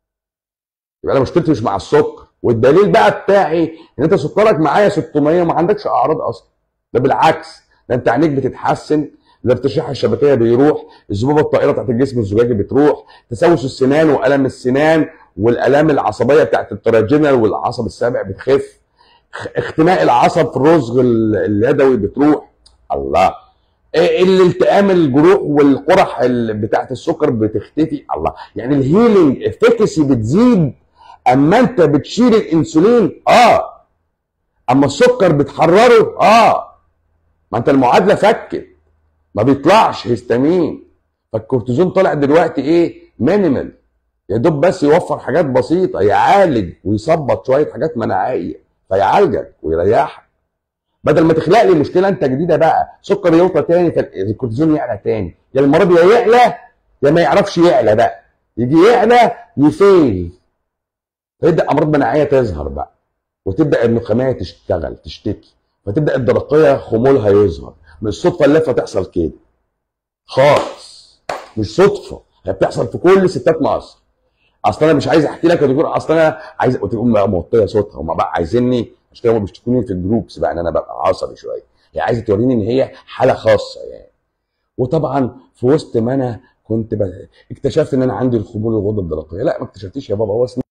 S1: يبقى انا مشكلتي مش مع السكر والدليل بقى بتاعي ان انت سكرك معايا 600 وما عندكش اعراض اصلا ده بالعكس ده انت عينيك بتتحسن الارتشاح الشبكيه بيروح الذبوبه الطائره بتاعت الجسم الزجاجي بتروح تسوس السنان والم السنان والالام العصبيه بتاعت التراجينال والعصب السابع بتخف اختناق العصب في الرزغ ال- اليدوي بتروح الله إيه الالتئام الجروح والقرح ال- بتاعت السكر بتختفي الله يعني الهيلينج افكسي بتزيد اما انت بتشيل الانسولين اه اما السكر بتحرره اه ما انت المعادله فكت ما بيطلعش هيستامين فالكورتيزون طالع دلوقتي ايه مينيمال يا دوب بس يوفر حاجات بسيطه يعالج ويظبط شويه حاجات مناعيه فيعالجك ويريحك بدل ما تخلق لي مشكله انت جديده بقى سكر يوطى تاني فالكورتيزون يعلى تاني يا المرض يا يعلى يا ما يعرفش يعلى بقى يجي يعلى يفيل فيبدا امراض مناعيه تظهر بقى وتبدا النخاميه تشتغل تشتكي فتبدا الدرقيه خمولها يظهر مش صدفه اللفه تحصل كده خالص مش صدفه هي بتحصل في كل ستات مصر اصل انا مش عايز احكي لك يا دكتور اصل انا عايز وتقوم بقى موطيه صوتها هم بقى عايزيني عشان كده هم بيشتكوني في الجروبس بقى ان انا ببقى عصبي شويه هي عايزه توريني ان هي حاله خاصه يعني وطبعا في وسط ما انا كنت ب... اكتشفت ان انا عندي الخمول الغده الدرقيه لا ما اكتشفتيش يا بابا هو اسمه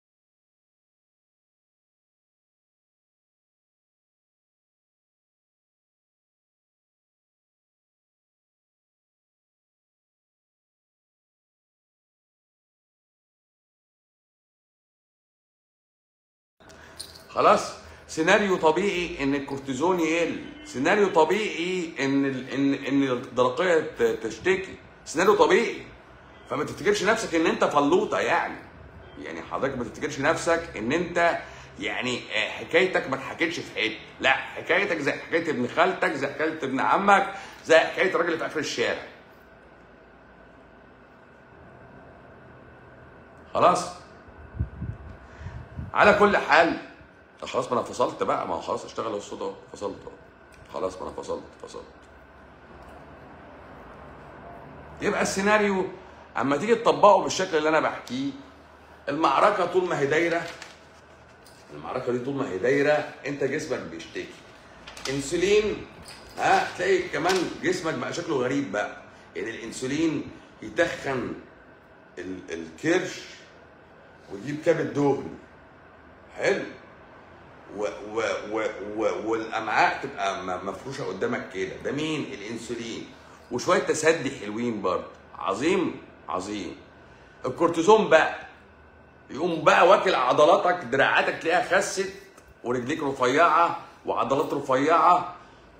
S1: خلاص سيناريو طبيعي ان الكورتيزون يقل سيناريو طبيعي ان ال... ان ان الدرقيه ت- تشتكي سيناريو طبيعي فما تفتكرش نفسك ان انت فلوطه يعني يعني حضرتك ما تفتكرش نفسك ان انت يعني آه، حكايتك ما اتحكتش في حته لا حكايتك زي حكايه ابن خالتك زي حكايه ابن عمك زي حكايه الراجل اللي في اخر الشارع خلاص على كل حال خلاص ما انا فصلت بقى ما هو خلاص اشتغل الصوت اهو فصلت اهو خلاص ما انا فصلت فصلت يبقى السيناريو اما تيجي تطبقه بالشكل اللي انا بحكيه المعركه طول ما هي دايره المعركه دي طول ما هي دايره انت جسمك بيشتكي انسولين ها تلاقي كمان جسمك بقى شكله غريب بقى ان الانسولين يتخن ال- الكرش ويجيب كبد دهن حلو و و و و والامعاء تبقى م- مفروشه قدامك كده ده مين الانسولين وشويه تسدي حلوين برضه عظيم عظيم الكورتيزون بقى يقوم بقى واكل عضلاتك دراعاتك تلاقيها خست ورجليك رفيعه وعضلات رفيعه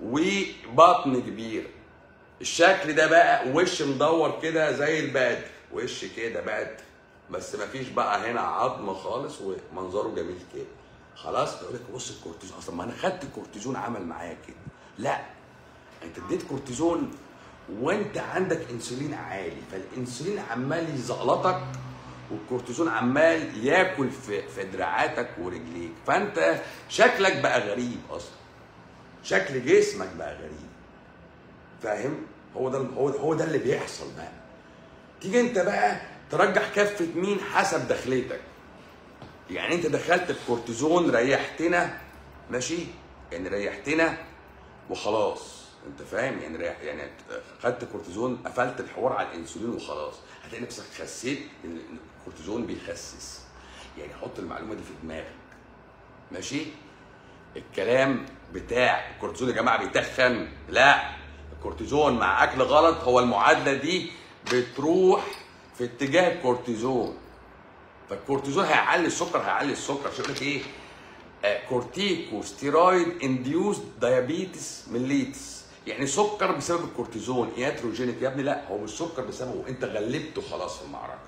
S1: وبطن كبير الشكل ده بقى وش مدور كده زي البدر وش كده بدر بس مفيش بقى هنا عظم خالص ومنظره جميل كده خلاص يقول لك بص الكورتيزون اصلا ما انا خدت الكورتيزون عمل معايا كده لا انت اديت كورتيزون وانت عندك انسولين عالي فالانسولين عمال يزقلطك والكورتيزون عمال ياكل في في دراعاتك ورجليك فانت شكلك بقى غريب اصلا شكل جسمك بقى غريب فاهم هو ده هو هو ده اللي بيحصل بقى تيجي انت بقى ترجح كفه مين حسب دخلتك يعني انت دخلت الكورتيزون ريحتنا ماشي يعني ريحتنا وخلاص انت فاهم يعني ريح يعني خدت كورتيزون قفلت الحوار على الانسولين وخلاص هتلاقي نفسك خسيت ان الكورتيزون بيخسس يعني حط المعلومه دي في دماغك ماشي الكلام بتاع الكورتيزون يا جماعه بيتخن لا الكورتيزون مع اكل غلط هو المعادله دي بتروح في اتجاه الكورتيزون فالكورتيزون هيعلي السكر هيعلي السكر شو يقول لك ايه آه، كورتيكو ستيرويد انديوز دايابيتس ميليتس يعني سكر بسبب الكورتيزون ياتروجينيك يا ابني لا هو مش سكر بسببه انت غلبته خلاص في المعركه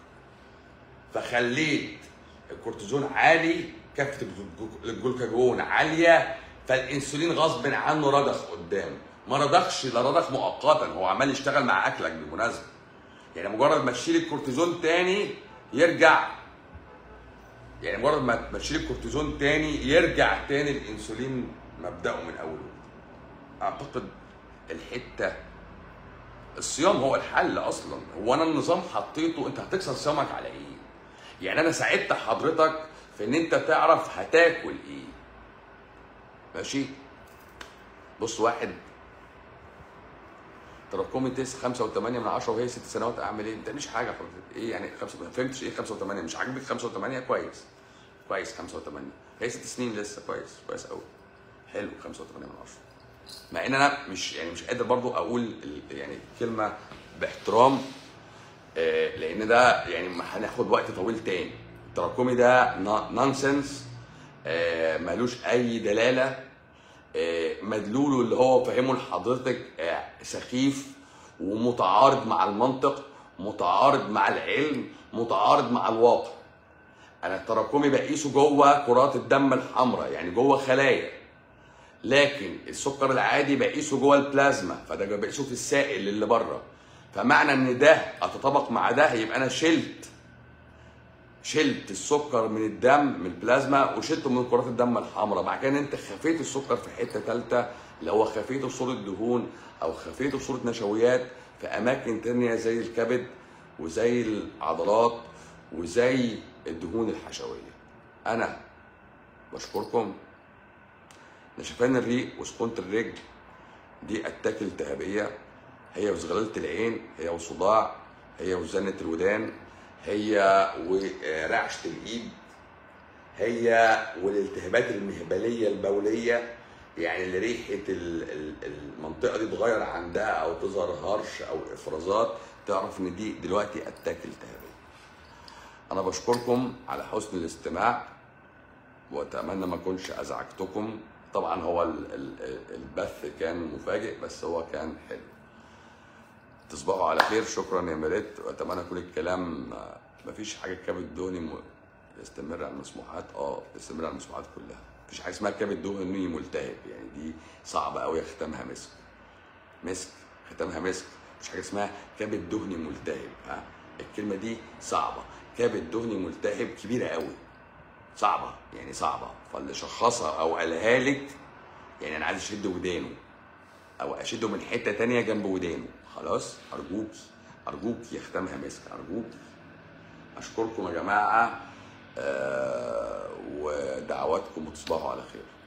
S1: فخليت الكورتيزون عالي كفه الجلوكاجون عاليه فالانسولين غصب عنه رضخ قدام ما رضخش ده رضخ مؤقتا هو عمال يشتغل مع اكلك بالمناسبه يعني مجرد ما تشيل الكورتيزون تاني يرجع يعني مجرد ما ما تشيل الكورتيزون تاني يرجع تاني الانسولين مبدأه من اول وجديد. اعتقد الحته الصيام هو الحل اصلا هو انا النظام حطيته انت هتكسر صيامك على ايه يعني انا ساعدت حضرتك في ان انت تعرف هتاكل ايه ماشي بص واحد تراكمي تس 5 و8 من 10 وهي ست سنوات اعمل ايه؟ انت مش حاجه حضرتك ايه يعني 5 ما فهمتش ايه 5 و8 مش عاجبك 5 و8 كويس كويس 5 و8 هي ست سنين لسه كويس كويس قوي حلو 5 و8 من 10 مع ان انا مش يعني مش قادر برضو اقول ال- يعني كلمه باحترام آه، لان ده يعني ما هناخد وقت طويل تاني التراكمي ده نونسنس ملوش اي دلاله آه، مدلوله اللي هو فاهمه لحضرتك آه، سخيف ومتعارض مع المنطق متعارض مع العلم متعارض مع الواقع انا التراكمي بقيسه جوه كرات الدم الحمراء يعني جوه خلايا لكن السكر العادي بقيسه جوه البلازما فده بقيسه في السائل اللي بره فمعنى ان ده اتطابق مع ده يبقى انا شلت شلت السكر من الدم من البلازما وشلته من كرات الدم الحمراء بعد كده انت خفيت السكر في حته ثالثه اللي هو خفيته بصوره دهون او خفيته بصوره نشويات في اماكن تانية زي الكبد وزي العضلات وزي الدهون الحشويه انا بشكركم نشفان الريق وسخونه الرجل دي اتاك التهابيه هي وزغلله العين هي وصداع هي وزنه الودان هي ورعشه الايد هي والالتهابات المهبليه البوليه يعني اللي ريحه ال- ال- المنطقه دي تغير عندها او تظهر هرش او افرازات تعرف ان دي دلوقتي اتاك التهابيه انا بشكركم على حسن الاستماع واتمنى ما اكونش ازعجتكم طبعا هو ال- ال- البث كان مفاجئ بس هو كان حلو تصبحوا على خير شكرا يا ميريت واتمنى يكون الكلام آه، مفيش حاجه كبد دهني م- يستمر على المسموحات اه يستمر على المسموحات كلها مفيش حاجه اسمها كبد دهني ملتهب يعني دي صعبه قوي ختامها مسك مسك ختامها مسك مش حاجه اسمها كبد دهني ملتهب ها الكلمه دي صعبه كبد دهني ملتهب كبيره قوي صعبه يعني صعبه فاللي شخصها او قالها لك يعني انا عايز اشد ودانه او اشده من حته تانية جنب ودانه خلاص ارجوك ارجوك يختمها مسك ارجوك اشكركم يا جماعه آه ودعواتكم وتصبحوا على خير